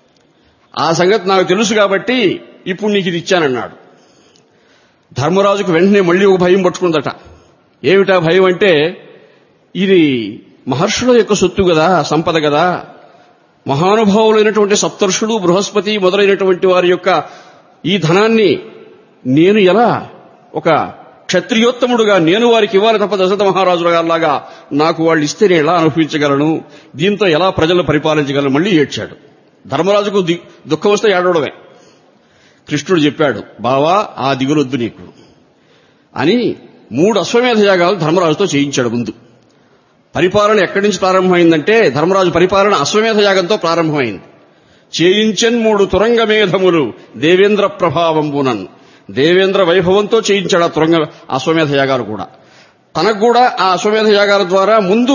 ఆ సంగతి నాకు తెలుసు కాబట్టి ఇప్పుడు నీకు ఇది ఇచ్చానన్నాడు ధర్మరాజుకు వెంటనే మళ్లీ ఒక భయం పట్టుకుందట ఏమిటా భయం అంటే ఇది మహర్షుల యొక్క సొత్తు కదా సంపద కదా మహానుభావులైనటువంటి సప్తర్షులు బృహస్పతి మొదలైనటువంటి వారి యొక్క ఈ ధనాన్ని నేను ఎలా ఒక క్షత్రియోత్తముడుగా నేను వారికి ఇవ్వాలి తప్ప దశరథ మహారాజుల గారిలాగా నాకు వాళ్ళు ఇస్తే నేను ఎలా అనుభవించగలను దీంతో ఎలా ప్రజలను పరిపాలించగలను మళ్లీ ఏడ్చాడు ధర్మరాజుకు ది- దుఃఖం వస్తే ఏడవడమే కృష్ణుడు చెప్పాడు బావా ఆ దిగులొద్దు నీకు అని మూడు అశ్వమేధ యాగాలు ధర్మరాజుతో చేయించాడు ముందు పరిపాలన ఎక్కడి నుంచి ప్రారంభమైందంటే ధర్మరాజు పరిపాలన అశ్వమేధ యాగంతో ప్రారంభమైంది చేయించన్ మూడు తురంగ మేధములు దేవేంద్ర ప్రభావంబునన్ దేవేంద్ర వైభవంతో చేయించాడు ఆ తురంగ అశ్వమేధ యాగాలు కూడా తనకు కూడా ఆ అశ్వమేధ యాగాల ద్వారా ముందు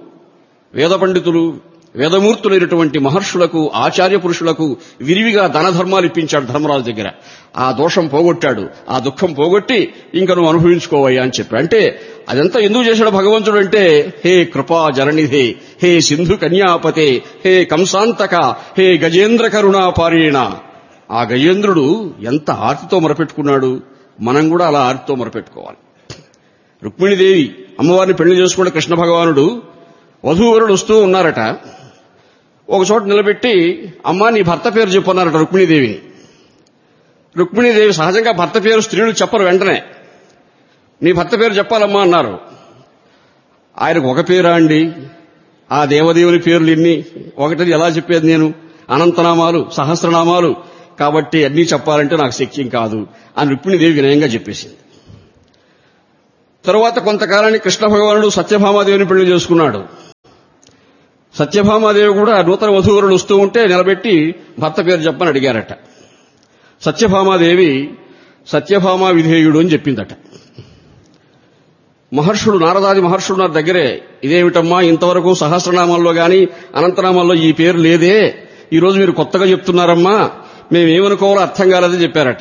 వేద పండితులు వేదమూర్తులైనటువంటి మహర్షులకు ఆచార్య పురుషులకు విరివిగా దాన ధర్మాలు ఇప్పించాడు ధర్మరాజు దగ్గర ఆ దోషం పోగొట్టాడు ఆ దుఃఖం పోగొట్టి ఇంక నువ్వు అనుభవించుకోవయ్యా అని చెప్పి అంటే అదంతా ఎందుకు చేశాడు భగవంతుడు అంటే హే కృపా జననిధే హే సింధు కన్యాపతే హే కంసాంతక హే గజేంద్ర కరుణాపారీణ ఆ గజేంద్రుడు ఎంత ఆర్తితో మొరపెట్టుకున్నాడు మనం కూడా అలా ఆర్తితో మొరపెట్టుకోవాలి రుక్మిణీదేవి అమ్మవారిని పెళ్లి చేసుకున్న కృష్ణ భగవానుడు వధూవరుడు వస్తూ ఉన్నారట ఒక చోట నిలబెట్టి అమ్మా నీ భర్త పేరు చెప్పన్నారట రుక్మిణీదేవిని రుక్మిణీదేవి సహజంగా భర్త పేరు స్త్రీలు చెప్పరు వెంటనే నీ భర్త పేరు చెప్పాలమ్మా అన్నారు ఆయనకు ఒక పేరా అండి ఆ దేవదేవుని పేర్లు ఇన్ని ఒకటిది ఎలా చెప్పేది నేను అనంతనామాలు సహస్రనామాలు కాబట్టి అన్నీ చెప్పాలంటే నాకు శక్యం కాదు అని రుక్మిణీదేవి వినయంగా చెప్పేసింది తరువాత కొంతకాలానికి కృష్ణ భగవానుడు సత్యభామాదేవిని పెళ్లి చేసుకున్నాడు సత్యభామాదేవి కూడా నూతన వధూవరులు వస్తూ ఉంటే నిలబెట్టి భర్త పేరు చెప్పని అడిగారట సత్యభామాదేవి సత్యభామా విధేయుడు అని చెప్పిందట మహర్షుడు నారదాది మహర్షుడు నా దగ్గరే ఇదేమిటమ్మా ఇంతవరకు సహస్రనామాల్లో గాని అనంతనామాల్లో ఈ పేరు లేదే ఈ రోజు మీరు కొత్తగా చెప్తున్నారమ్మా మేమేమనుకోవాలో అర్థం కాలేదని చెప్పారట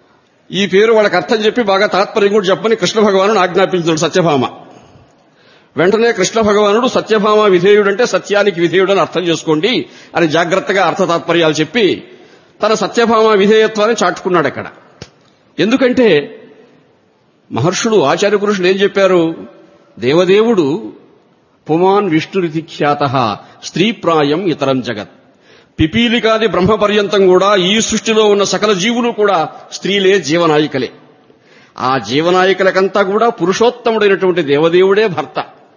ఈ పేరు వాళ్ళకి అర్థం చెప్పి బాగా తాత్పర్యం కూడా చెప్పని కృష్ణ భగవాను ఆజ్ఞాపించాడు సత్యభామ వెంటనే కృష్ణ భగవానుడు సత్యభామ విధేయుడంటే సత్యానికి విధేయుడని అర్థం చేసుకోండి అని జాగ్రత్తగా అర్థతాత్పర్యాలు చెప్పి తన సత్యభామ విధేయత్వాన్ని చాటుకున్నాడు అక్కడ ఎందుకంటే మహర్షులు ఆచార్య పురుషులు ఏం చెప్పారు దేవదేవుడు పుమాన్ విష్ణురితి ఖ్యాత స్త్రీప్రాయం ఇతరం జగత్ పిపీలికాది బ్రహ్మ పర్యంతం కూడా ఈ సృష్టిలో ఉన్న సకల జీవులు కూడా స్త్రీలే జీవనాయికలే ఆ జీవనాయికలకంతా కూడా పురుషోత్తముడైనటువంటి దేవదేవుడే భర్త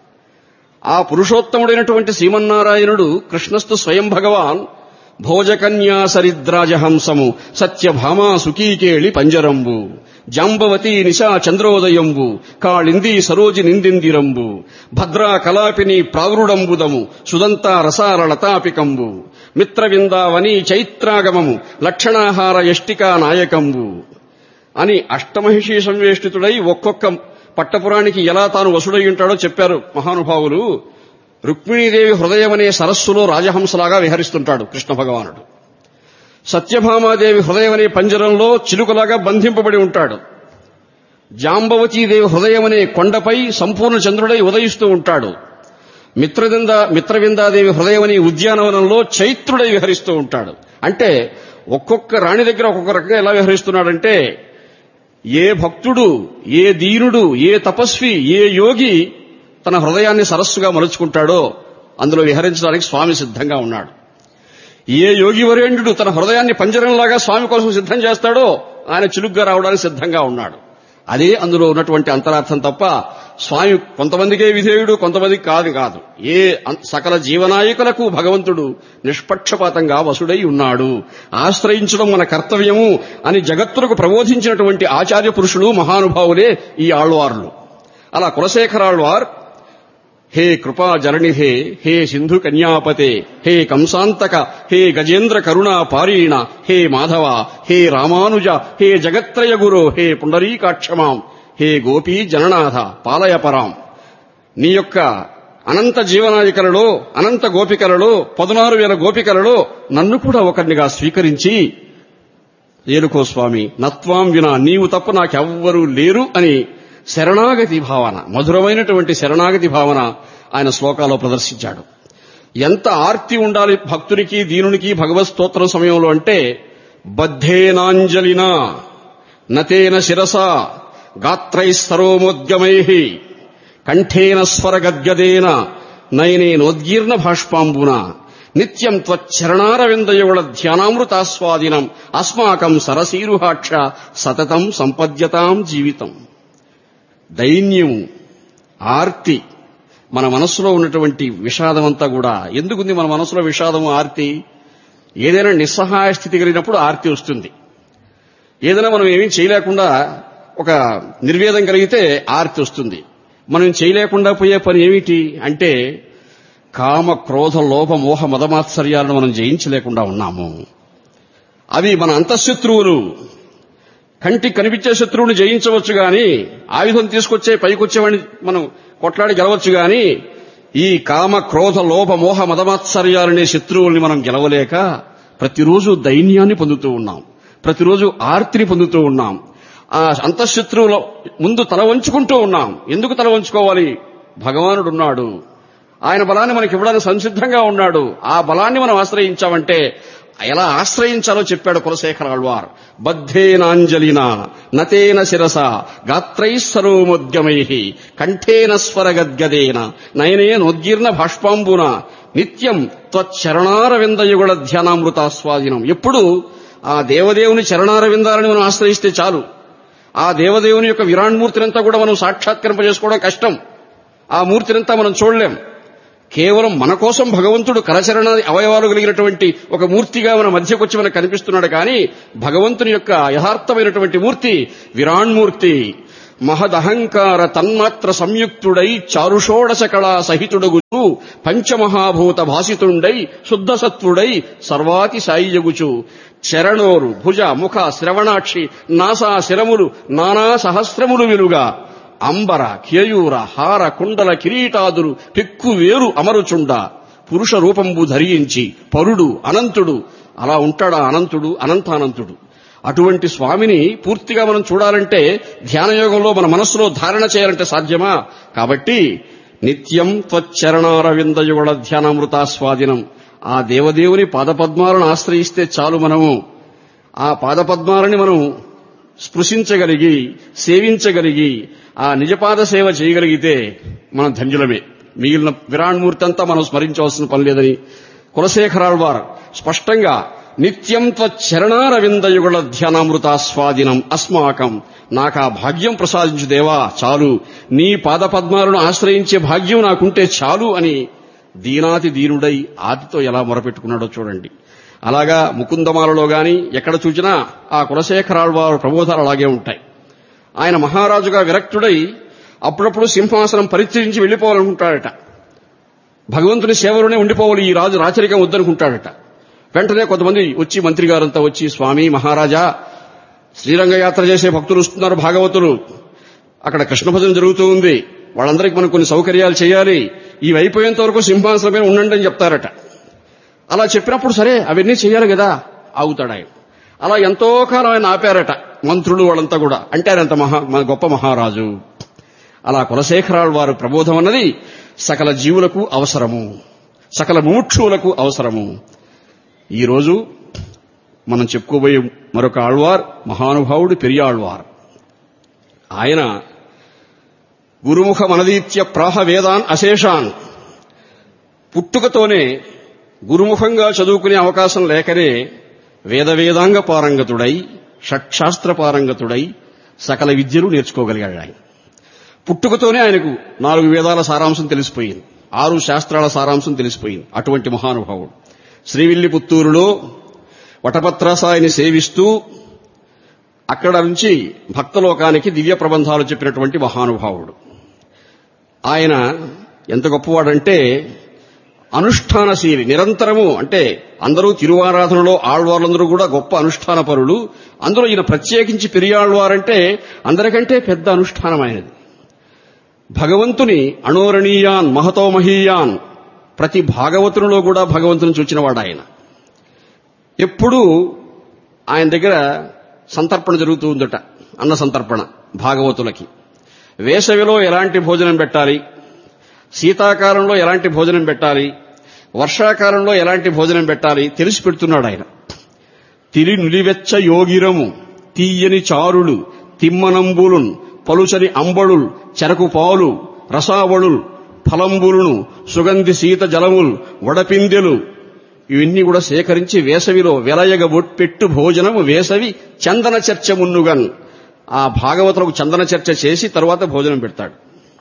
ఆ పురుషోత్తముడైనటువంటి శ్రీమన్నారాయణుడు కృష్ణస్తు స్వయం భగవాన్ భోజకన్యా సరిద్రాజహంసము సత్యభామా సుకీకేళి పంజరంబు జాంబవతి నిశా చంద్రోదయంబు కాళింది సరోజి నిందిందిరంబు భద్రా కలాపిని ప్రావృడంబుదము సుదంతా రసారళతాపికంబు మిత్రవిందావని చైత్రాగమము లక్షణాహార యష్టికా నాయకంబు అని అష్టమహిషి సంవేష్టితుడై ఒక్కొక్క పట్టపురానికి ఎలా తాను వసుడై ఉంటాడో చెప్పారు మహానుభావులు రుక్మిణీదేవి హృదయం అనే సరస్సులో రాజహంసలాగా విహరిస్తుంటాడు కృష్ణ భగవానుడు సత్యభామాదేవి హృదయం అనే పంజరంలో చిలుకలాగా బంధింపబడి ఉంటాడు జాంబవతీదేవి హృదయం అనే కొండపై సంపూర్ణ చంద్రుడై ఉదయిస్తూ ఉంటాడు మిత్రవింద మిత్రవిందాదేవి హృదయం అనే ఉద్యానవనంలో చైత్రుడై విహరిస్తూ ఉంటాడు అంటే ఒక్కొక్క రాణి దగ్గర ఒక్కొక్క రకంగా ఎలా విహరిస్తున్నాడంటే ఏ భక్తుడు ఏ దీనుడు ఏ తపస్వి ఏ యోగి తన హృదయాన్ని సరస్సుగా మలుచుకుంటాడో అందులో విహరించడానికి స్వామి సిద్ధంగా ఉన్నాడు ఏ యోగి వరేణ్యుడు తన హృదయాన్ని పంజరంలాగా స్వామి కోసం సిద్ధం చేస్తాడో ఆయన చిలుగ్గా రావడానికి సిద్ధంగా ఉన్నాడు అదే అందులో ఉన్నటువంటి అంతరార్థం తప్ప స్వామి కొంతమందికే విధేయుడు కొంతమందికి కాదు కాదు ఏ అం- సకల జీవనాయకులకు భగవంతుడు నిష్పక్షపాతంగా వసుడై ఉన్నాడు ఆశ్రయించడం మన కర్తవ్యము అని జగత్తులకు ప్రబోధించినటువంటి ఆచార్య పురుషులు మహానుభావులే ఈ ఆళ్వార్లు అలా కులశేఖరాళ్వార్ హే కృపా జరణిహే హే సింధు కన్యాపతే హే కంసాంతక హే గజేంద్ర కరుణా పారీణ హే మాధవ హే రామానుజ హే జగత్రయ గురో హే పుండరీకాక్షమాం హే గోపీ జననాథ పాలయపరాం నీ యొక్క అనంత జీవనాయికలలో అనంత గోపికలలో పదునారు వేల గోపికలలో నన్ను కూడా ఒకరినిగా స్వీకరించి ఏలుకో స్వామి నత్వాం వినా నీవు తప్ప నాకెవ్వరూ లేరు అని శరణాగతి భావన మధురమైనటువంటి శరణాగతి భావన ఆయన శ్లోకాల్లో ప్రదర్శించాడు ఎంత ఆర్తి ఉండాలి భక్తునికి దీనునికి భగవత్ స్తోత్రం సమయంలో అంటే బద్ధేనాంజలినా నతేన శిరస గాత్రైస్తరోమోద్గమై కంఠేన స్వరగద్గదేన నయనేనోద్గీర్ణ భాష్పాంబున నిత్యం త్వచ్చరణారవిందయుగళ ధ్యానామృతాస్వాదినం అస్మాకం సరసీరుహాక్ష సతతం సంపద్యతాం జీవితం దైన్యం ఆర్తి మన మనస్సులో ఉన్నటువంటి విషాదమంతా కూడా ఎందుకుంది మన మనసులో విషాదము ఆర్తి ఏదైనా నిస్సహాయ స్థితి కలిగినప్పుడు ఆర్తి వస్తుంది ఏదైనా మనం ఏమీ చేయలేకుండా ఒక నిర్వేదం కలిగితే ఆర్తి వస్తుంది మనం చేయలేకుండా పోయే పని ఏమిటి అంటే కామ క్రోధ లోభ మోహ మదమాత్సర్యాలను మనం జయించలేకుండా ఉన్నాము అవి మన అంతఃశత్రువులు కంటికి కనిపించే శత్రువుని జయించవచ్చు గాని ఆయుధం తీసుకొచ్చే పైకొచ్చేవాడిని మనం కొట్లాడి గెలవచ్చు గాని ఈ కామ క్రోధ లోభ మోహ మదమాత్సర్యాలనే శత్రువుల్ని మనం గెలవలేక ప్రతిరోజు దైన్యాన్ని పొందుతూ ఉన్నాం ప్రతిరోజు ఆర్తిని పొందుతూ ఉన్నాం ఆ అంతఃశత్రువుల ముందు తల వంచుకుంటూ ఉన్నాం ఎందుకు తల వంచుకోవాలి భగవానుడున్నాడు ఆయన బలాన్ని మనకి ఇవ్వడానికి సంసిద్ధంగా ఉన్నాడు ఆ బలాన్ని మనం ఆశ్రయించామంటే ఎలా ఆశ్రయించాలో చెప్పాడు కులశేఖర ఆళ్వార్ బద్ధేనాంజలిన నతేన శిరస గాత్రైస్సరోమోద్యమై కంఠేన స్వరగద్గదేన నయనేనోద్గీర్ణ భాష్పాంబున నిత్యం త్వచ్చరణారవిందయుగుళ ధ్యానామృతాస్వాదినం ఎప్పుడు ఆ దేవదేవుని చరణారవిందాలని మనం ఆశ్రయిస్తే చాలు ఆ దేవదేవుని యొక్క విరాణ్మూర్తినంతా కూడా మనం సాక్షాత్కరింపజేసుకోవడం కష్టం ఆ మూర్తినంతా మనం చూడలేం కేవలం మన కోసం భగవంతుడు కరచరణ అవయవాలు కలిగినటువంటి ఒక మూర్తిగా మన మధ్యకొచ్చి మనకు కనిపిస్తున్నాడు కానీ భగవంతుని యొక్క యథార్థమైనటువంటి మూర్తి విరాణ్మూర్తి మహదహంకార తన్మాత్ర సంయుక్తుడై చారుషోడశ కళా సహితుడగుచు పంచమహాభూత భాసితుండై శుద్ధసత్వుడై సర్వాతి సాయియగుచు చరణోరు భుజ ముఖ శ్రవణాక్షి నాసా శిరములు నానా సహస్రములు విలుగా అంబర కేయూర హార కుండల కిరీటాదులు పెక్కు వేరు అమరుచుండ పురుష రూపంబు ధరించి పరుడు అనంతుడు అలా ఉంటాడా అనంతుడు అనంతానంతుడు అటువంటి స్వామిని పూర్తిగా మనం చూడాలంటే ధ్యానయోగంలో మన మనస్సులో ధారణ చేయాలంటే సాధ్యమా కాబట్టి నిత్యం త్వచ్చరణారవిందయుగళ ధ్యానామృతాస్వాదినం ఆ దేవదేవుని పాదపద్మాలను ఆశ్రయిస్తే చాలు మనము ఆ పాదపద్మాలని మనం స్పృశించగలిగి సేవించగలిగి ఆ నిజపాద సేవ చేయగలిగితే మనం ధన్యులమే మిగిలిన విరాణ్మూర్తి అంతా మనం స్మరించవలసిన పని లేదని కులశేఖరాళ్వార్ స్పష్టంగా నిత్యం త్వచ్చరణారవిందయుగళ ధ్యానామృతాస్వాదినం అస్మాకం నాకు ఆ భాగ్యం ప్రసాదించు దేవా చాలు నీ పాదపద్మాలను ఆశ్రయించే భాగ్యం నాకుంటే చాలు అని దీనాతి దీనుడై ఆతితో ఎలా మొరపెట్టుకున్నాడో చూడండి అలాగా ముకుందమాలలో గాని ఎక్కడ చూచినా ఆ కులశేఖరాళ్వారు ప్రబోధాలు అలాగే ఉంటాయి ఆయన మహారాజుగా విరక్తుడై అప్పుడప్పుడు సింహాసనం పరిత్యజించి వెళ్లిపోవాలనుకుంటాడట భగవంతుని సేవలోనే ఉండిపోవాలి ఈ రాజు రాచరికం వద్దనుకుంటాడట వెంటనే కొంతమంది వచ్చి మంత్రి గారంతా వచ్చి స్వామి మహారాజా శ్రీరంగ యాత్ర చేసే భక్తులు వస్తున్నారు భాగవతులు అక్కడ కృష్ణ భజన జరుగుతూ ఉంది వాళ్ళందరికీ మనం కొన్ని సౌకర్యాలు చేయాలి ఇవి అయిపోయేంత వరకు సింహాసనమే ఉండండి అని చెప్తారట అలా చెప్పినప్పుడు సరే అవన్నీ చేయాలి కదా ఆగుతాడు ఆయన అలా ఎంతో కాలం ఆయన ఆపారట మంత్రులు వాళ్ళంతా కూడా అంటే ఆయన అంత మహా మన గొప్ప మహారాజు అలా కులశేఖరాల వారు ప్రబోధం అన్నది సకల జీవులకు అవసరము సకల ముముక్షువులకు అవసరము ఈరోజు మనం చెప్పుకోబోయే మరొక ఆళ్వార్ మహానుభావుడు పెరియాళ్వార్ ఆయన గురుముఖ మనదీత్య ప్రాహ వేదాన్ అశేషాన్ పుట్టుకతోనే గురుముఖంగా చదువుకునే అవకాశం లేకనే వేద వేదాంగ పారంగతుడై షట్శాస్త్ర పారంగతుడై సకల విద్యలు నేర్చుకోగలిగాడు ఆయన పుట్టుకతోనే ఆయనకు నాలుగు వేదాల సారాంశం తెలిసిపోయింది ఆరు శాస్త్రాల సారాంశం తెలిసిపోయింది అటువంటి మహానుభావుడు శ్రీవిల్లిపుత్తూరులో వటపత్రసాయిని సేవిస్తూ అక్కడ నుంచి భక్తలోకానికి దివ్య ప్రబంధాలు చెప్పినటువంటి మహానుభావుడు ఆయన ఎంత గొప్పవాడంటే అనుష్ఠానశీలి నిరంతరము అంటే అందరూ తిరువారాధనలో ఆళ్వార్లందరూ కూడా గొప్ప అనుష్ఠాన పరులు అందులో ఈయన ప్రత్యేకించి పెరియాళ్వారంటే అందరికంటే పెద్ద అనుష్ఠానం ఆయనది భగవంతుని అణోరణీయాన్ మహతో మహీయాన్ ప్రతి భాగవతునిలో కూడా భగవంతుని చూచినవాడు ఆయన ఎప్పుడూ ఆయన దగ్గర సంతర్పణ జరుగుతూ ఉందట అన్న సంతర్పణ భాగవతులకి వేసవిలో ఎలాంటి భోజనం పెట్టాలి శీతాకాలంలో ఎలాంటి భోజనం పెట్టాలి వర్షాకాలంలో ఎలాంటి భోజనం పెట్టాలి తెలిసి పెడుతున్నాడు ఆయన తిరి నులివెచ్చ యోగిరము తీయని చారులు తిమ్మనంబులున్ పలుచని అంబడుల్ చెరకు పాలు రసావళుల్ ఫలంబులును సుగంధి శీత జలముల్ వడపిందెలు ఇవన్నీ కూడా సేకరించి వేసవిలో వెలయగ పెట్టు భోజనము వేసవి చందన చర్చ మున్నుగన్ ఆ భాగవతులకు చందన చర్చ చేసి తరువాత భోజనం పెడతాడు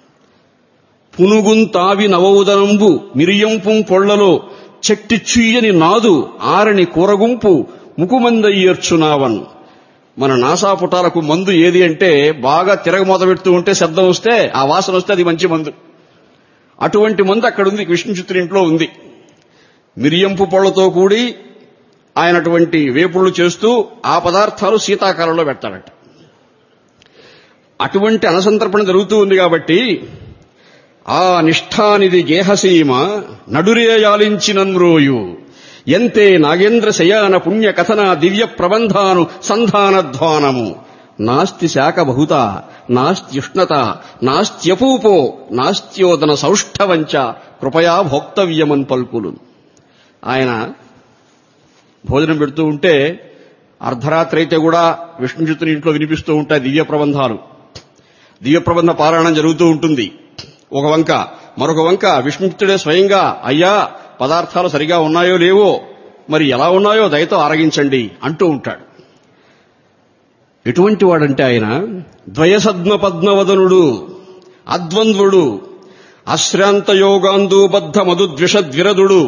పునుగుంతావి నవౌదనంబు మిరియంపు పొళ్లలో చెట్టి చుయ్యని నాదు ఆరని కూరగుంపు ముకుమందయ్యర్చునావన్ మన నాసాపుటాలకు మందు ఏది అంటే బాగా తిరగమోత పెడుతూ ఉంటే శబ్దం వస్తే ఆ వాసన వస్తే అది మంచి మందు అటువంటి మందు అక్కడ ఉంది విష్ణు చిత్రింట్లో ఉంది మిరియంపు పళ్లతో కూడి ఆయనటువంటి వేపుళ్లు చేస్తూ ఆ పదార్థాలు శీతాకాలంలో పెడతాడట అటువంటి అనసంతర్పణ జరుగుతూ ఉంది కాబట్టి ఆ నిష్ఠానిది గేహసీమ నడురేయాలించినన్రోయు ఎంతే నాగేంద్ర శయాన పుణ్య కథన దివ్య ప్రబంధాను సంధానధ్వానము నాస్తి శాఖ బహుత నాస్త్యుష్ణత నాస్త్యపూపో నాస్త్యోదన సౌష్ఠవంచ కృపయా భోక్తవ్యమన్ పల్కులు ఆయన భోజనం పెడుతూ ఉంటే అర్ధరాత్రి అయితే కూడా విష్ణుచిత్తుని ఇంట్లో వినిపిస్తూ ఉంటాయి దివ్య ప్రబంధాలు దివ్య ప్రబంధ పారాయణం జరుగుతూ ఉంటుంది ఒక వంక మరొక వంక విష్ణుచిత్తుడే స్వయంగా అయ్యా పదార్థాలు సరిగా ఉన్నాయో లేవో మరి ఎలా ఉన్నాయో దయతో ఆరగించండి అంటూ ఉంటాడు ఎటువంటి వాడంటే ఆయన ద్వయసద్మ పద్మవదనుడు అద్వంద్వుడు అశ్రాంత యోగాందూబద్ధ మధుద్విషద్విరదుడు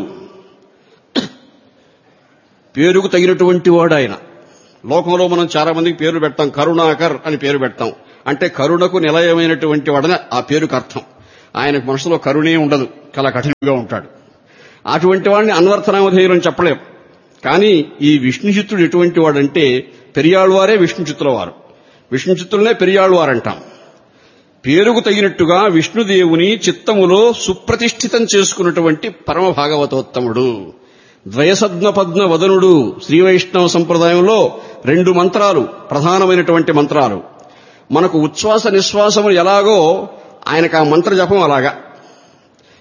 పేరుకు తగినటువంటి వాడు ఆయన లోకంలో మనం చాలా మందికి పేరు పెడతాం కరుణాకర్ అని పేరు పెడతాం అంటే కరుణకు నిలయమైనటువంటి వాడని ఆ పేరుకు అర్థం ఆయనకు మనసులో కరుణే ఉండదు చాలా కఠినంగా ఉంటాడు అటువంటి వాడిని అన్వర్థనామధేయులు అని చెప్పలేం కానీ ఈ విష్ణుచిత్తుడు ఎటువంటి వాడంటే పెరియాళ్వారే విష్ణుచిత్తుల వారు విష్ణుచిత్తులనే పెరియాళ్వారంటాం పేరుకు తగినట్టుగా విష్ణుదేవుని చిత్తములో సుప్రతిష్ఠితం చేసుకున్నటువంటి పరమ భాగవతోత్తముడు ద్వయసద్మ పద్మ వదనుడు శ్రీ వైష్ణవ సంప్రదాయంలో రెండు మంత్రాలు ప్రధానమైనటువంటి మంత్రాలు మనకు ఉచ్ఛ్వాస నిశ్వాసములు ఎలాగో ఆయనకు ఆ మంత్ర జపం అలాగా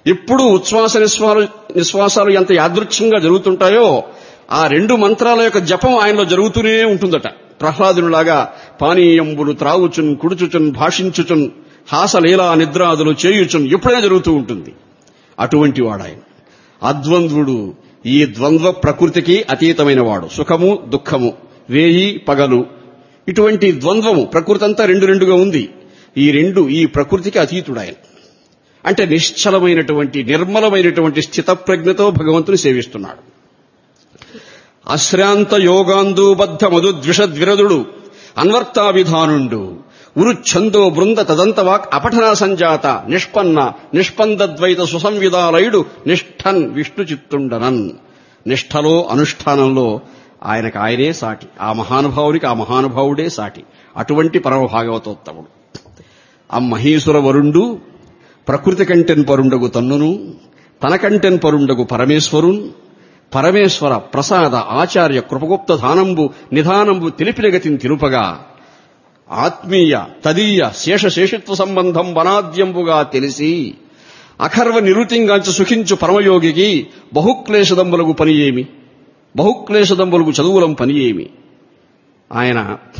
ఎప్పుడు ఉచ్ఛ్వాస నిశ్వాసాలు నిశ్వాసాలు ఎంత యాదృచ్ఛంగా జరుగుతుంటాయో ఆ రెండు మంత్రాల యొక్క జపం ఆయనలో జరుగుతూనే ఉంటుందట ప్రహ్లాదునిలాగా పానీయంబులు త్రావుచున్ కుడుచుచున్ భాషించుచున్ హాసలీలా నిద్రాదులు చేయుచున్ ఎప్పుడైనా జరుగుతూ ఉంటుంది అటువంటి వాడాయన అద్వంద్వుడు ఈ ద్వంద్వ ప్రకృతికి అతీతమైన వాడు సుఖము దుఃఖము వేయి పగలు ఇటువంటి ద్వంద్వము ప్రకృతి అంతా రెండు రెండుగా ఉంది ఈ రెండు ఈ ప్రకృతికి అతీతుడాయన అంటే నిశ్చలమైనటువంటి నిర్మలమైనటువంటి స్థితప్రజ్ఞతో భగవంతుని సేవిస్తున్నాడు అశ్రాంత యోగాందూబద్ధ మధుద్విషద్విరదుడు అన్వర్తావిధానుండు ఉరుఛందో బృంద తదంతవాక్ అపఠన సంజాత నిష్పన్న నిష్పందద్వైత సుసంవిధాలయుడు నిష్ఠన్ విష్ణు చిత్తుండనన్ నిష్ఠలో అనుష్ఠానంలో ఆయనకు ఆయనే సాటి ఆ మహానుభావునికి ఆ మహానుభావుడే సాటి అటువంటి పరమ భాగవతోత్తముడు ఆ మహీసుర వరుండు ప్రకృతి కంటెన్ పరుండగు తన్నును తనకంటెన్ పరుండగు పరమేశ్వరున్ పరమేశ్వర ప్రసాద ఆచార్య కృపగుప్త ధానంబు నిధానంబు తెలిపిన గతిని తిరుపగా ఆత్మీయ తదీయ శేషశేషిత్వ సంబంధం వనాద్యంబుగా తెలిసి అఖర్వ నిరుతింగాంచ సుఖించు పరమయోగికి బహుక్లేశదంబులకు పని ఏమి బహుక్లేశదంబులకు చదువులం పని ఏమి ఆయన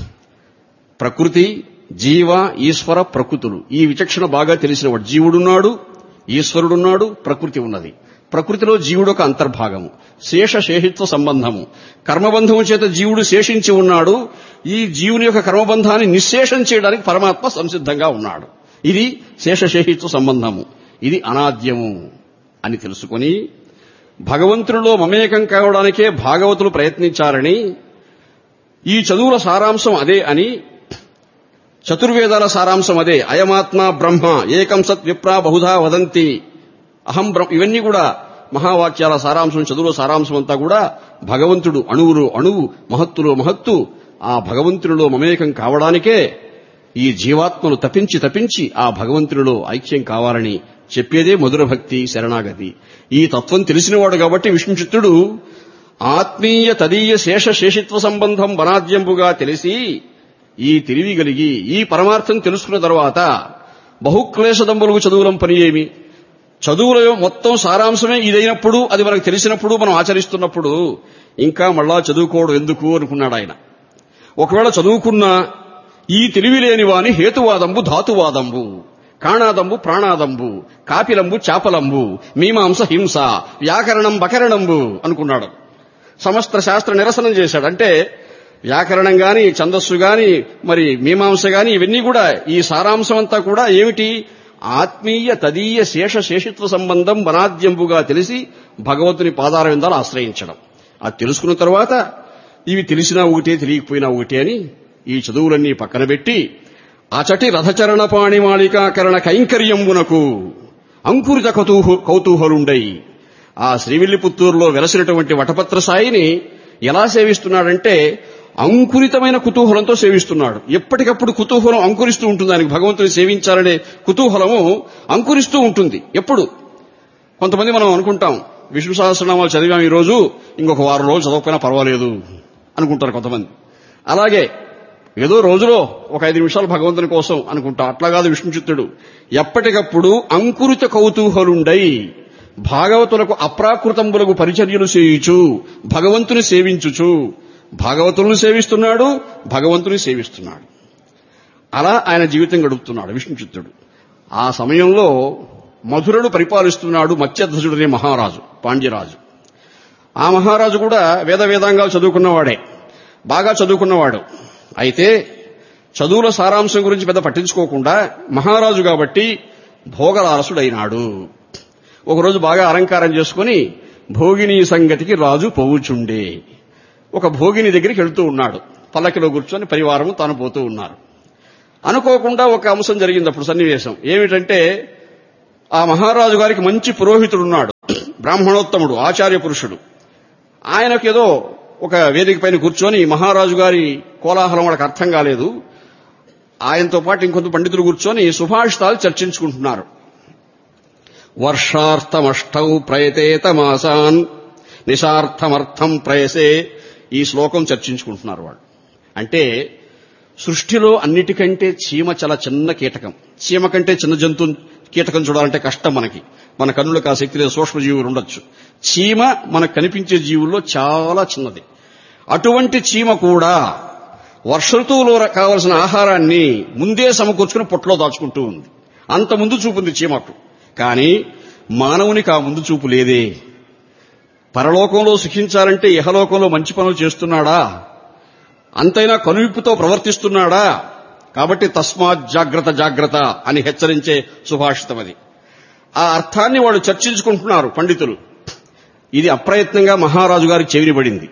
ప్రకృతి జీవ ఈశ్వర ప్రకృతులు ఈ విచక్షణ బాగా తెలిసినవాడు జీవుడున్నాడు ఈశ్వరుడున్నాడు ప్రకృతి ఉన్నది ప్రకృతిలో జీవుడు ఒక అంతర్భాగము శేష శేషిత్వ సంబంధము కర్మబంధము చేత జీవుడు శేషించి ఉన్నాడు ఈ జీవుని యొక్క కర్మబంధాన్ని నిశ్శేషం చేయడానికి పరమాత్మ సంసిద్ధంగా ఉన్నాడు ఇది శేషశేషిత్వ సంబంధము ఇది అనాద్యము అని తెలుసుకొని భగవంతునిలో మమేకం కావడానికే భాగవతులు ప్రయత్నించారని ఈ చదువుల సారాంశం అదే అని చతుర్వేదాల సారాంశం అదే అయమాత్మ బ్రహ్మ ఏకం సత్ విప్రా బహుధా వదంతి అహం బ్రహ్మ ఇవన్నీ కూడా మహావాక్యాల సారాంశం చదువుల సారాంశం అంతా కూడా భగవంతుడు అణువులో అణువు మహత్తులో మహత్తు ఆ భగవంతునిలో మమేకం కావడానికే ఈ జీవాత్మను తపించి తపించి ఆ భగవంతునిలో ఐక్యం కావాలని చెప్పేదే మధుర భక్తి శరణాగతి ఈ తత్వం తెలిసినవాడు కాబట్టి విష్ణుచిత్తుడు ఆత్మీయ తదీయ శేష శేషిత్వ సంబంధం వనాద్యంబుగా తెలిసి ఈ తెలివి కలిగి ఈ పరమార్థం తెలుసుకున్న తర్వాత బహుక్లేశదంబులకు చదువులం పని ఏమి చదువులో మొత్తం సారాంశమే ఇదైనప్పుడు అది మనకు తెలిసినప్పుడు మనం ఆచరిస్తున్నప్పుడు ఇంకా మళ్ళా చదువుకోవడం ఎందుకు అనుకున్నాడు ఆయన ఒకవేళ చదువుకున్నా ఈ తెలివి లేని వాని హేతువాదంబు ధాతువాదంబు కాణాదంబు ప్రాణాదంబు కాపిలంబు చాపలంబు మీమాంస హింస వ్యాకరణం బకరణంబు అనుకున్నాడు సమస్త శాస్త్ర నిరసనం చేశాడు అంటే వ్యాకరణం గాని ఛందస్సు గాని మరి మీమాంస గాని ఇవన్నీ కూడా ఈ సారాంశం అంతా కూడా ఏమిటి ఆత్మీయ తదీయ శేష శేషిత్వ సంబంధం వనాద్యంబుగా తెలిసి భగవంతుని పాదార విందాలు ఆశ్రయించడం అది తెలుసుకున్న తర్వాత ఇవి తెలిసినా ఒకటే తెలియకపోయినా ఒకటే అని ఈ చదువులన్నీ పక్కన పెట్టి అచటి రథచరణ పాణిమాళికాకరణ కైంకర్యంబునకు అంకురిత కౌతూహ కౌతూహలుండై ఆ శ్రీవిల్లిపుత్తూరులో వెలసినటువంటి వటపత్ర సాయిని ఎలా సేవిస్తున్నాడంటే అంకురితమైన కుతూహలంతో సేవిస్తున్నాడు ఎప్పటికప్పుడు కుతూహలం అంకురిస్తూ ఉంటుంది ఆయనకు భగవంతుని సేవించాలనే కుతూహలము అంకురిస్తూ ఉంటుంది ఎప్పుడు కొంతమంది మనం అనుకుంటాం విష్ణు సహస్రనామాలు చదివాం ఈ రోజు ఇంకొక వారం రోజులు చదవకపోయినా పర్వాలేదు అనుకుంటారు కొంతమంది అలాగే ఏదో రోజులో ఒక ఐదు నిమిషాలు భగవంతుని కోసం అనుకుంటా అట్లా కాదు విష్ణుచిత్తుడు ఎప్పటికప్పుడు అంకురిత కౌతూహలుండై భాగవతులకు అప్రాకృతంబులకు పరిచర్యలు చేయుచు భగవంతుని సేవించుచు భాగవతులను సేవిస్తున్నాడు భగవంతుని సేవిస్తున్నాడు అలా ఆయన జీవితం గడుపుతున్నాడు విష్ణుచిత్తుడు ఆ సమయంలో మధురను పరిపాలిస్తున్నాడు మత్స్యధ్వజుడనే మహారాజు పాండ్యరాజు ఆ మహారాజు కూడా వేద వేదాంగాలు చదువుకున్నవాడే బాగా చదువుకున్నవాడు అయితే చదువుల సారాంశం గురించి పెద్ద పట్టించుకోకుండా మహారాజు కాబట్టి భోగరారసుడైనాడు ఒకరోజు బాగా అలంకారం చేసుకుని భోగిని సంగతికి రాజు పోవుచుండే ఒక భోగిని దగ్గరికి వెళ్తూ ఉన్నాడు పల్లకిలో కూర్చొని పరివారం తాను పోతూ ఉన్నారు అనుకోకుండా ఒక అంశం జరిగింది అప్పుడు సన్నివేశం ఏమిటంటే ఆ మహారాజు గారికి మంచి పురోహితుడున్నాడు బ్రాహ్మణోత్తముడు ఆచార్య పురుషుడు ఆయనకు ఏదో ఒక వేదిక పైన కూర్చొని మహారాజు గారి కోలాహలం వాళ్ళకి అర్థం కాలేదు ఆయనతో పాటు ఇంకొంత పండితులు కూర్చొని సుభాషితాలు చర్చించుకుంటున్నారు వర్షార్థమష్టౌ ప్రయతేత మాసాన్ నిశార్థమర్థం ప్రయసే ఈ శ్లోకం చర్చించుకుంటున్నారు వాళ్ళు అంటే సృష్టిలో అన్నిటికంటే చీమ చాలా చిన్న కీటకం చీమ కంటే చిన్న జంతువు కీటకం చూడాలంటే కష్టం మనకి మన కన్నులకు ఆ శక్తి లేదు సూక్ష్మజీవులు ఉండొచ్చు చీమ మనకు కనిపించే జీవుల్లో చాలా చిన్నది అటువంటి చీమ కూడా వర్ష ఋతువులో కావలసిన ఆహారాన్ని ముందే సమకూర్చుకుని పొట్టలో దాచుకుంటూ ఉంది అంత ముందు చూపు ఉంది చీమకు కానీ మానవునికి ఆ ముందు చూపు లేదే పరలోకంలో సుఖించాలంటే ఇహలోకంలో మంచి పనులు చేస్తున్నాడా అంతైనా కనువిప్పుతో ప్రవర్తిస్తున్నాడా కాబట్టి తస్మాత్ జాగ్రత్త జాగ్రత్త అని హెచ్చరించే సుభాషితం అది ఆ అర్థాన్ని వాళ్ళు చర్చించుకుంటున్నారు పండితులు ఇది అప్రయత్నంగా మహారాజు గారికి చెవినిపడింది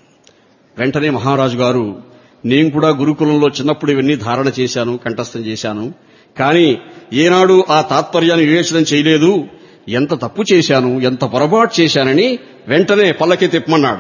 వెంటనే మహారాజు గారు నేను కూడా గురుకులంలో చిన్నప్పుడు ఇవన్నీ ధారణ చేశాను కంఠస్థం చేశాను కానీ ఏనాడు ఆ తాత్పర్యాన్ని వివేచనం చేయలేదు ఎంత తప్పు చేశాను ఎంత పొరపాటు చేశానని వెంటనే పల్లకి తిప్పమన్నాడు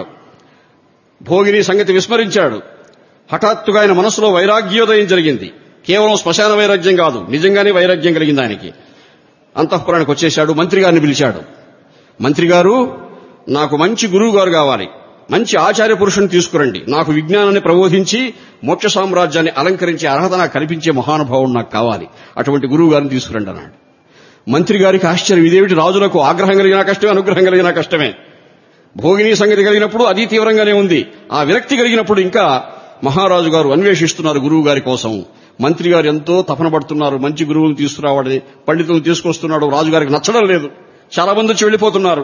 భోగిని సంగతి విస్మరించాడు హఠాత్తుగా ఆయన మనసులో వైరాగ్యోదయం జరిగింది కేవలం శ్మశాన వైరాగ్యం కాదు నిజంగానే వైరాగ్యం కలిగింది ఆయనకి అంతఃపురానికి వచ్చేశాడు మంత్రి గారిని పిలిచాడు మంత్రి గారు నాకు మంచి గురువు గారు కావాలి మంచి ఆచార్య పురుషుని తీసుకురండి నాకు విజ్ఞానాన్ని ప్రబోధించి మోక్ష సామ్రాజ్యాన్ని అలంకరించే అర్హత నాకు కల్పించే మహానుభావుడు నాకు కావాలి అటువంటి గురువు గారిని తీసుకురండి అన్నాడు మంత్రి గారికి ఆశ్చర్యం ఇదేమిటి రాజులకు ఆగ్రహం కలిగినా కష్టమే అనుగ్రహం కలిగినా కష్టమే భోగిని సంగతి కలిగినప్పుడు అది తీవ్రంగానే ఉంది ఆ విరక్తి కలిగినప్పుడు ఇంకా మహారాజు గారు అన్వేషిస్తున్నారు గురువు గారి కోసం మంత్రి గారు ఎంతో తపన పడుతున్నారు మంచి గురువులు తీసుకురావాలని పండితులు తీసుకొస్తున్నాడు రాజుగారికి నచ్చడం లేదు చాలా మంది వచ్చి వెళ్లిపోతున్నారు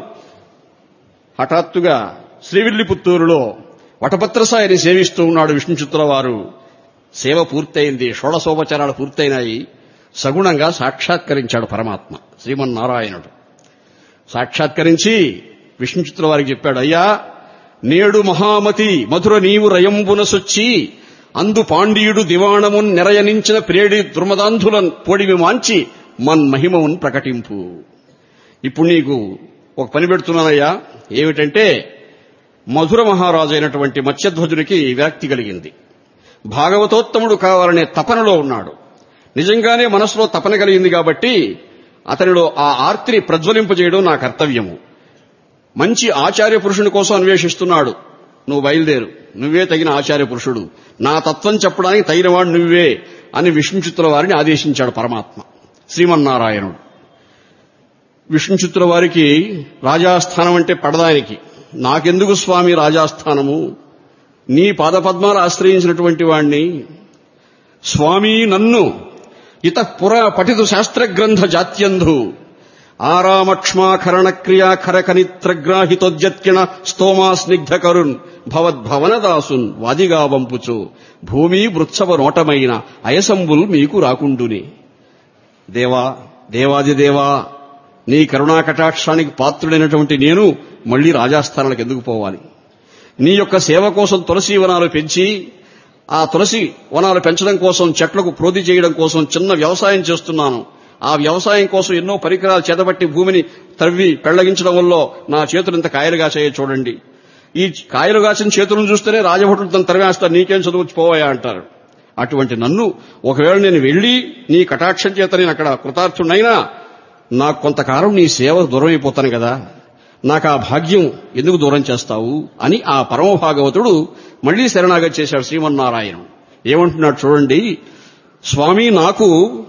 హఠాత్తుగా శ్రీవిల్లిపుత్తూరులో వటపత్రసాయిని సేవిస్తూ ఉన్నాడు విష్ణుచిత్తుల వారు సేవ పూర్తయింది షోడశోపచారాలు పూర్తయినాయి సగుణంగా సాక్షాత్కరించాడు పరమాత్మ శ్రీమన్నారాయణుడు సాక్షాత్కరించి విష్ణుచిత్తుల వారికి చెప్పాడు అయ్యా నేడు మహామతి మధుర నీవు రయంబునసొచ్చి అందు పాండీయుడు దివాణమున్ నెరయనించిన ప్రేడి ద్రుమదాంధులన్ పొడివి మాంచి మన్ మహిమమున్ ప్రకటింపు ఇప్పుడు నీకు ఒక పని పెడుతున్నానయ్యా ఏమిటంటే మధుర మహారాజు అయినటువంటి మత్స్యధ్వజునికి విరక్తి కలిగింది భాగవతోత్తముడు కావాలనే తపనలో ఉన్నాడు నిజంగానే మనసులో తపన కలిగింది కాబట్టి అతనిలో ఆ ఆర్తిని ప్రజ్వలింపజేయడం నా కర్తవ్యము మంచి ఆచార్య పురుషుని కోసం అన్వేషిస్తున్నాడు నువ్వు బయలుదేరు నువ్వే తగిన ఆచార్య పురుషుడు నా తత్వం చెప్పడానికి తగినవాడు నువ్వే అని విష్ణుచిత్తుల వారిని ఆదేశించాడు పరమాత్మ శ్రీమన్నారాయణుడు విష్ణుచిత్తుల వారికి రాజాస్థానం అంటే పడదానికి నాకెందుకు స్వామి రాజాస్థానము నీ పాదపద్మాలు ఆశ్రయించినటువంటి వాణ్ణి స్వామి నన్ను ఇత పుర పఠితు శాస్త్రగ్రంథ జాత్యంధు ఆరామక్ష్మాకరణ క్రియాఖరకనిత్రగ్రాహితోద్యత్కిణ స్తోమా స్నిగ్ధ కరుణ్ భవద్భవనదాసున్ వాదిగా వంపుచు భూమి వృత్సవ నోటమైన అయసంబుల్ మీకు రాకుండుని దేవా దేవాది దేవా నీ కరుణా కటాక్షానికి పాత్రుడైనటువంటి నేను మళ్లీ రాజాస్థానాలకు ఎందుకు పోవాలి నీ యొక్క సేవ కోసం తులసి వనాలు పెంచి ఆ తులసి వనాలు పెంచడం కోసం చెట్లకు ప్రోధి చేయడం కోసం చిన్న వ్యవసాయం చేస్తున్నాను ఆ వ్యవసాయం కోసం ఎన్నో పరికరాలు చేతబట్టి భూమిని తవ్వి పెళ్లగించడం వల్ల నా చేతులు ఇంత కాయలుగా చేయ చూడండి ఈ కాయలు కాసిన చేతులను చూస్తేనే రాజభటులు తను తరివేస్తారు నీకేం చదువుకు పోవాయా అంటారు అటువంటి నన్ను ఒకవేళ నేను వెళ్లి నీ కటాక్షం చేత నేను అక్కడ కృతార్థునైనా నాకు కొంతకాలం నీ సేవ దూరం అయిపోతాను కదా నాకు ఆ భాగ్యం ఎందుకు దూరం చేస్తావు అని ఆ పరమభాగవతుడు మళ్లీ శరణాగతి చేశాడు శ్రీమన్నారాయణ ఏమంటున్నాడు చూడండి స్వామి నాకు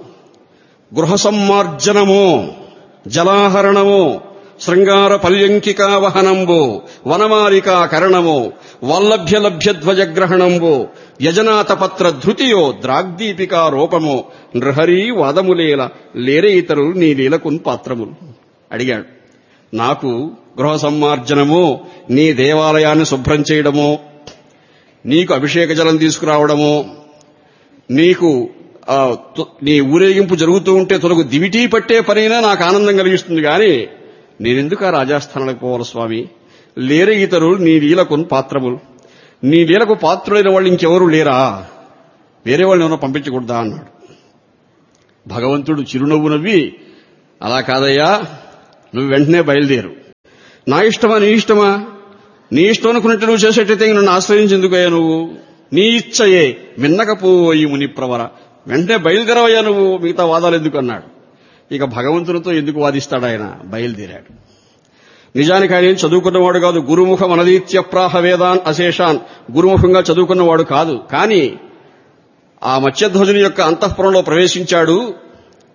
గృహ సమ్మార్జనమో జలాహరణమో శృంగార పల్యంకికా వహనంబో వనమాలికా కరణమో వల్లభ్య లభ్యధ్వజగ్రహణంబో యజనాతపత్ర ధృతియో ద్రాగ్దీపికా రూపమో నృహరీ వాదములేల లేరే ఇతరులు నీ లీలకున్ పాత్రములు అడిగాడు నాకు గృహ సమ్మార్జనమో నీ దేవాలయాన్ని శుభ్రం చేయడమో నీకు అభిషేక జలం తీసుకురావడమో నీకు ఆ, తు- నీ ఊరేగింపు జరుగుతూ ఉంటే తొలగు దివిటీ పట్టే పనైనా నాకు ఆనందం కలిగిస్తుంది కానీ నేనెందుకు ఆ రాజాస్థానాలకు పోవాలి స్వామి లేరే ఇతరులు నీ లీలకున్ పాత్రములు నీ లీలకు పాత్రులైన వాళ్ళు ఇంకెవరు లేరా వేరే వాళ్ళని ఏమైనా పంపించకూడదా అన్నాడు భగవంతుడు చిరునవ్వు నవ్వి అలా కాదయ్యా నువ్వు వెంటనే బయలుదేరు నా ఇష్టమా నీ ఇష్టమా నీ ఇష్టం అనుకున్నట్టు నువ్వు చేసేటైతే నన్ను ఆశ్రయించేందుకయ్యా నువ్వు నీ ఇచ్చయే మిన్నకపోయి ముని ప్రవర వెంటనే బయలుదేరవయ్యా నువ్వు మిగతా వాదాలు ఎందుకు అన్నాడు ఇక భగవంతునితో ఎందుకు వాదిస్తాడు ఆయన బయలుదేరాడు నిజానికి ఆయన ఏం చదువుకున్నవాడు కాదు గురుముఖం అనదీత్యప్రాహ వేదాన్ అశేషాన్ గురుముఖంగా చదువుకున్నవాడు కాదు కానీ ఆ మత్స్యధ్వజుని యొక్క అంతఃపురంలో ప్రవేశించాడు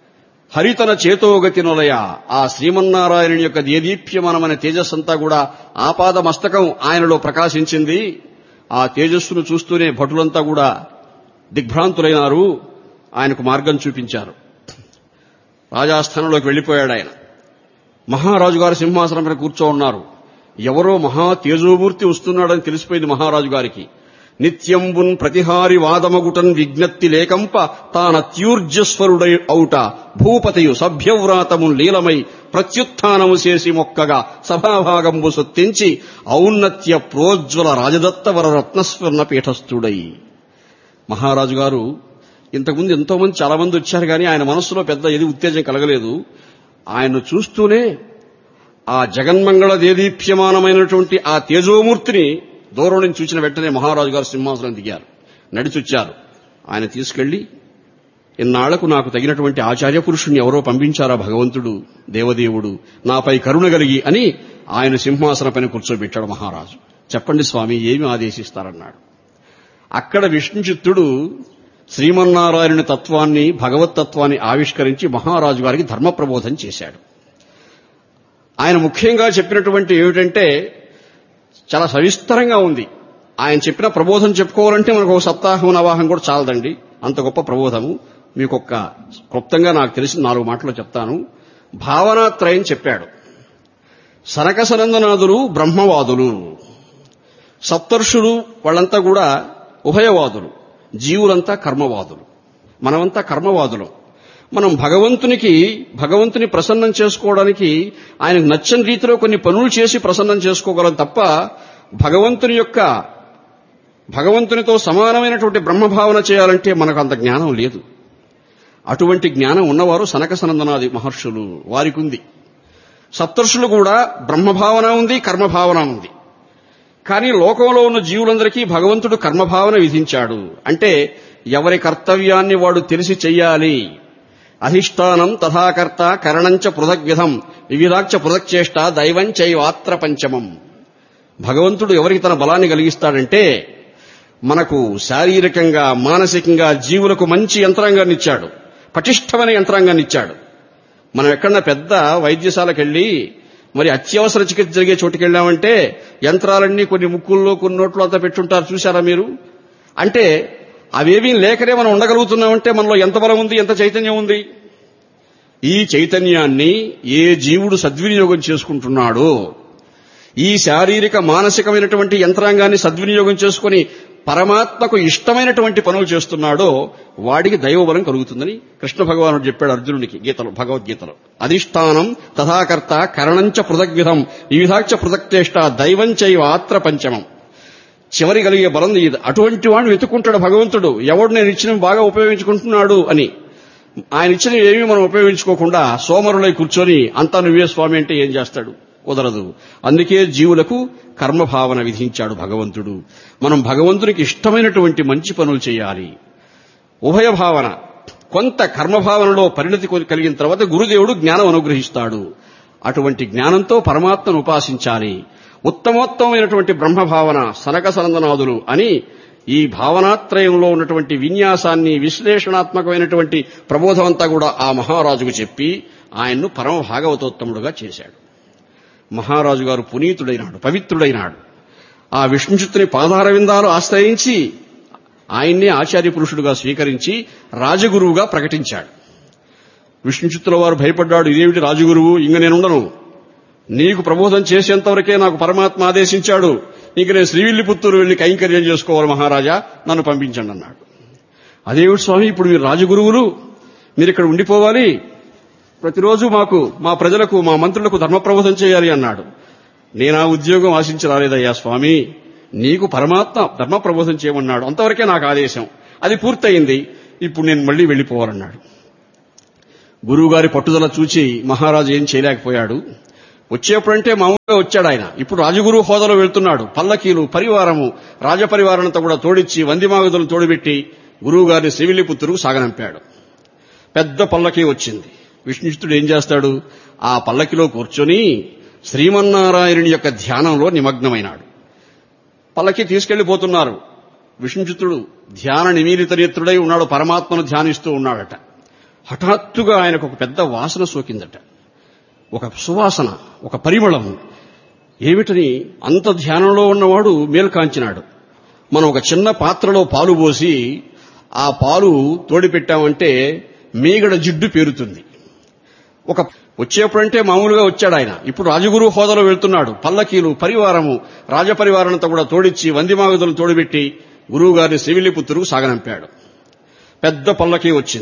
హరితన చేతోగతి నొలయ ఆ శ్రీమన్నారాయణుని యొక్క దేదీప్యమానమైన తేజస్సంతా కూడా ఆపాద మస్తకం ఆయనలో ప్రకాశించింది ఆ తేజస్సును చూస్తూనే భటులంతా కూడా దిగ్భ్రాంతులైనారు ఆయనకు మార్గం చూపించారు రాజాస్థానంలోకి వెళ్లిపోయాడు ఆయన మహారాజు గారు సింహాసనం మీద కూర్చో ఉన్నారు ఎవరో మహా తేజోమూర్తి వస్తున్నాడని తెలిసిపోయింది మహారాజు గారికి నిత్యంబున్ ప్రతిహారి వాదమగుటన్ విజ్ఞప్తి లేకంప తానత్యూర్జస్వరుడై అవుట భూపతియు సభ్యవ్రాతము లీలమై ప్రత్యుత్నము చేసి మొక్కగా సభాభాగంబు సొత్తించి ఔన్నత్య ప్రోజ్వల రాజదత్తవర రత్నస్వర్ణ పీఠస్థుడై మహారాజు గారు ఇంతకుముందు ఎంతో మంది చాలా మంది వచ్చారు కానీ ఆయన మనస్సులో పెద్ద ఏది ఉత్తేజం కలగలేదు ఆయన్ను చూస్తూనే ఆ జగన్మంగళ దేదీప్యమానమైనటువంటి ఆ తేజోమూర్తిని దూరం నుంచి చూసిన వెంటనే మహారాజు గారు సింహాసనం దిగారు నడిచొచ్చారు ఆయన తీసుకెళ్లి ఇన్నాళ్లకు నాకు తగినటువంటి ఆచార్య పురుషుణ్ణి ఎవరో పంపించారా భగవంతుడు దేవదేవుడు నాపై కరుణ కలిగి అని ఆయన సింహాసన పైన కూర్చోబెట్టాడు మహారాజు చెప్పండి స్వామి ఏమి ఆదేశిస్తారన్నాడు అక్కడ విష్ణుచిత్తుడు శ్రీమన్నారాయణుని తత్వాన్ని భగవతత్వాన్ని ఆవిష్కరించి మహారాజు గారికి ధర్మ ప్రబోధం చేశాడు ఆయన ముఖ్యంగా చెప్పినటువంటి ఏమిటంటే చాలా సవిస్తరంగా ఉంది ఆయన చెప్పిన ప్రబోధం చెప్పుకోవాలంటే మనకు ఒక సప్తాహం నవాహం కూడా చాలదండి అంత గొప్ప ప్రబోధము మీకు ఒక్క క్లుప్తంగా నాకు తెలిసిన నాలుగు మాటలు చెప్తాను భావనాత్రయం చెప్పాడు సనక సనందనాథులు బ్రహ్మవాదులు సప్తర్షులు వాళ్ళంతా కూడా ఉభయవాదులు జీవులంతా కర్మవాదులు మనమంతా కర్మవాదులం మనం భగవంతునికి భగవంతుని ప్రసన్నం చేసుకోవడానికి ఆయనకు నచ్చని రీతిలో కొన్ని పనులు చేసి ప్రసన్నం చేసుకోగలం తప్ప భగవంతుని యొక్క భగవంతునితో సమానమైనటువంటి బ్రహ్మభావన చేయాలంటే మనకు అంత జ్ఞానం లేదు అటువంటి జ్ఞానం ఉన్నవారు సనక సనందనాది మహర్షులు వారికి ఉంది సప్తర్షులు కూడా బ్రహ్మభావన ఉంది కర్మభావన ఉంది కానీ లోకంలో ఉన్న జీవులందరికీ భగవంతుడు కర్మభావన విధించాడు అంటే ఎవరి కర్తవ్యాన్ని వాడు తెలిసి చెయ్యాలి అధిష్టానం తథాకర్త కరణంచ పృథగ్విధం వివిధాక్ష పృథక్చేష్ట దైవం చైవాత్ర పంచమం భగవంతుడు ఎవరికి తన బలాన్ని కలిగిస్తాడంటే మనకు శారీరకంగా మానసికంగా జీవులకు మంచి యంత్రాంగాన్ని ఇచ్చాడు పటిష్టమైన యంత్రాంగాన్ని ఇచ్చాడు మనం ఎక్కడన్నా పెద్ద వైద్యశాలకు వెళ్ళి మరి అత్యవసర చికిత్స జరిగే చోటుకి వెళ్ళామంటే యంత్రాలన్నీ కొన్ని ముక్కుల్లో కొన్ని నోట్లో అంతా పెట్టుంటారు చూశారా మీరు అంటే అవేమీ లేకనే మనం ఉండగలుగుతున్నామంటే మనలో ఎంత బలం ఉంది ఎంత చైతన్యం ఉంది ఈ చైతన్యాన్ని ఏ జీవుడు సద్వినియోగం చేసుకుంటున్నాడో ఈ శారీరక మానసికమైనటువంటి యంత్రాంగాన్ని సద్వినియోగం చేసుకుని పరమాత్మకు ఇష్టమైనటువంటి పనులు చేస్తున్నాడో వాడికి దైవబలం కలుగుతుందని కృష్ణ భగవానుడు చెప్పాడు అర్జునుడికి గీతలో భగవద్గీతలో అధిష్టానం తథాకర్త కరణంచ పృథగ్విధం వివిధాక్ష పృథక్చేష్ట దైవం చైవ ఆత్ర పంచమం చివరి కలిగే బలం ఇది అటువంటి వాడిని వెతుక్కుంటాడు భగవంతుడు ఎవడు నేను ఇచ్చిన బాగా ఉపయోగించుకుంటున్నాడు అని ఆయన ఇచ్చిన ఏమీ మనం ఉపయోగించుకోకుండా సోమరులై కూర్చొని అంతా నువ్వే స్వామి అంటే ఏం చేస్తాడు కుదరదు అందుకే జీవులకు కర్మభావన విధించాడు భగవంతుడు మనం భగవంతునికి ఇష్టమైనటువంటి మంచి పనులు చేయాలి ఉభయ భావన కొంత కర్మభావనలో పరిణతి కలిగిన తర్వాత గురుదేవుడు జ్ఞానం అనుగ్రహిస్తాడు అటువంటి జ్ఞానంతో పరమాత్మను ఉపాసించాలి ఉత్తమోత్తమైనటువంటి బ్రహ్మభావన సనక సనందనాదులు అని ఈ భావనాత్రయంలో ఉన్నటువంటి విన్యాసాన్ని విశ్లేషణాత్మకమైనటువంటి ప్రబోధం అంతా కూడా ఆ మహారాజుకు చెప్పి ఆయన్ను పరమ భాగవతోత్తముడుగా చేశాడు మహారాజు గారు పునీతుడైనాడు పవిత్రుడైనాడు ఆ విష్ణుచిత్తుని పాదార విందాలు ఆశ్రయించి ఆయన్నే ఆచార్య పురుషుడుగా స్వీకరించి రాజగురువుగా ప్రకటించాడు విష్ణుచిత్తుల వారు భయపడ్డాడు ఇదేమిటి రాజగురువు ఇంక నేనుండను నీకు ప్రబోధం చేసేంతవరకే నాకు పరమాత్మ ఆదేశించాడు ఇంక నేను శ్రీవిల్లిపుత్తూరు వెళ్లి కైంకర్యం చేసుకోవాలి మహారాజా నన్ను పంపించండి అన్నాడు అదేమిటి స్వామి ఇప్పుడు మీరు రాజగురువులు మీరు ఇక్కడ ఉండిపోవాలి ప్రతిరోజు మాకు మా ప్రజలకు మా మంత్రులకు ధర్మ ప్రబోధం చేయాలి అన్నాడు నేను ఆ ఉద్యోగం ఆశించి రాలేదయ్యా స్వామి నీకు పరమాత్మ ధర్మ ప్రబోధం చేయమన్నాడు అంతవరకే నాకు ఆదేశం అది పూర్తయింది ఇప్పుడు నేను మళ్లీ వెళ్లిపోవాలన్నాడు గురువుగారి పట్టుదల చూచి మహారాజు ఏం చేయలేకపోయాడు వచ్చేప్పుడంటే మామూలుగా వచ్చాడు ఆయన ఇప్పుడు రాజగురు హోదాలో వెళ్తున్నాడు పల్లకీలు పరివారము రాజపరివారంతో కూడా తోడిచ్చి వందిమాగదులు తోడిపెట్టి గురువుగారిని శ్రీవిల్లిపుత్రుకు సాగనంపాడు పెద్ద పల్లకి వచ్చింది విష్ణుచిత్తుడు ఏం చేస్తాడు ఆ పల్లకిలో కూర్చొని శ్రీమన్నారాయణుని యొక్క ధ్యానంలో నిమగ్నమైనాడు పల్లకి తీసుకెళ్లిపోతున్నారు విష్ణుచిత్తుడు ధ్యాన నిమీలిత నేత్రుడై ఉన్నాడు పరమాత్మను ధ్యానిస్తూ ఉన్నాడట హఠాత్తుగా ఆయనకు ఒక పెద్ద వాసన సోకిందట ఒక సువాసన ఒక పరిమళం ఏమిటని అంత ధ్యానంలో ఉన్నవాడు మేల్కాంచినాడు మనం ఒక చిన్న పాత్రలో పాలు పోసి ఆ పాలు తోడిపెట్టామంటే మీగడ జిడ్డు పేరుతుంది ఒక వచ్చేప్పుడంటే మామూలుగా వచ్చాడు ఆయన ఇప్పుడు రాజగురు హోదాలో వెళ్తున్నాడు పల్లకీలు పరివారము రాజపరివారంతో కూడా తోడిచ్చి వందిమాగదులు తోడిపెట్టి గురువుగారిని శివిలిపుత్రుకు సాగనంపాడు పెద్ద పల్లకీ వచ్చింది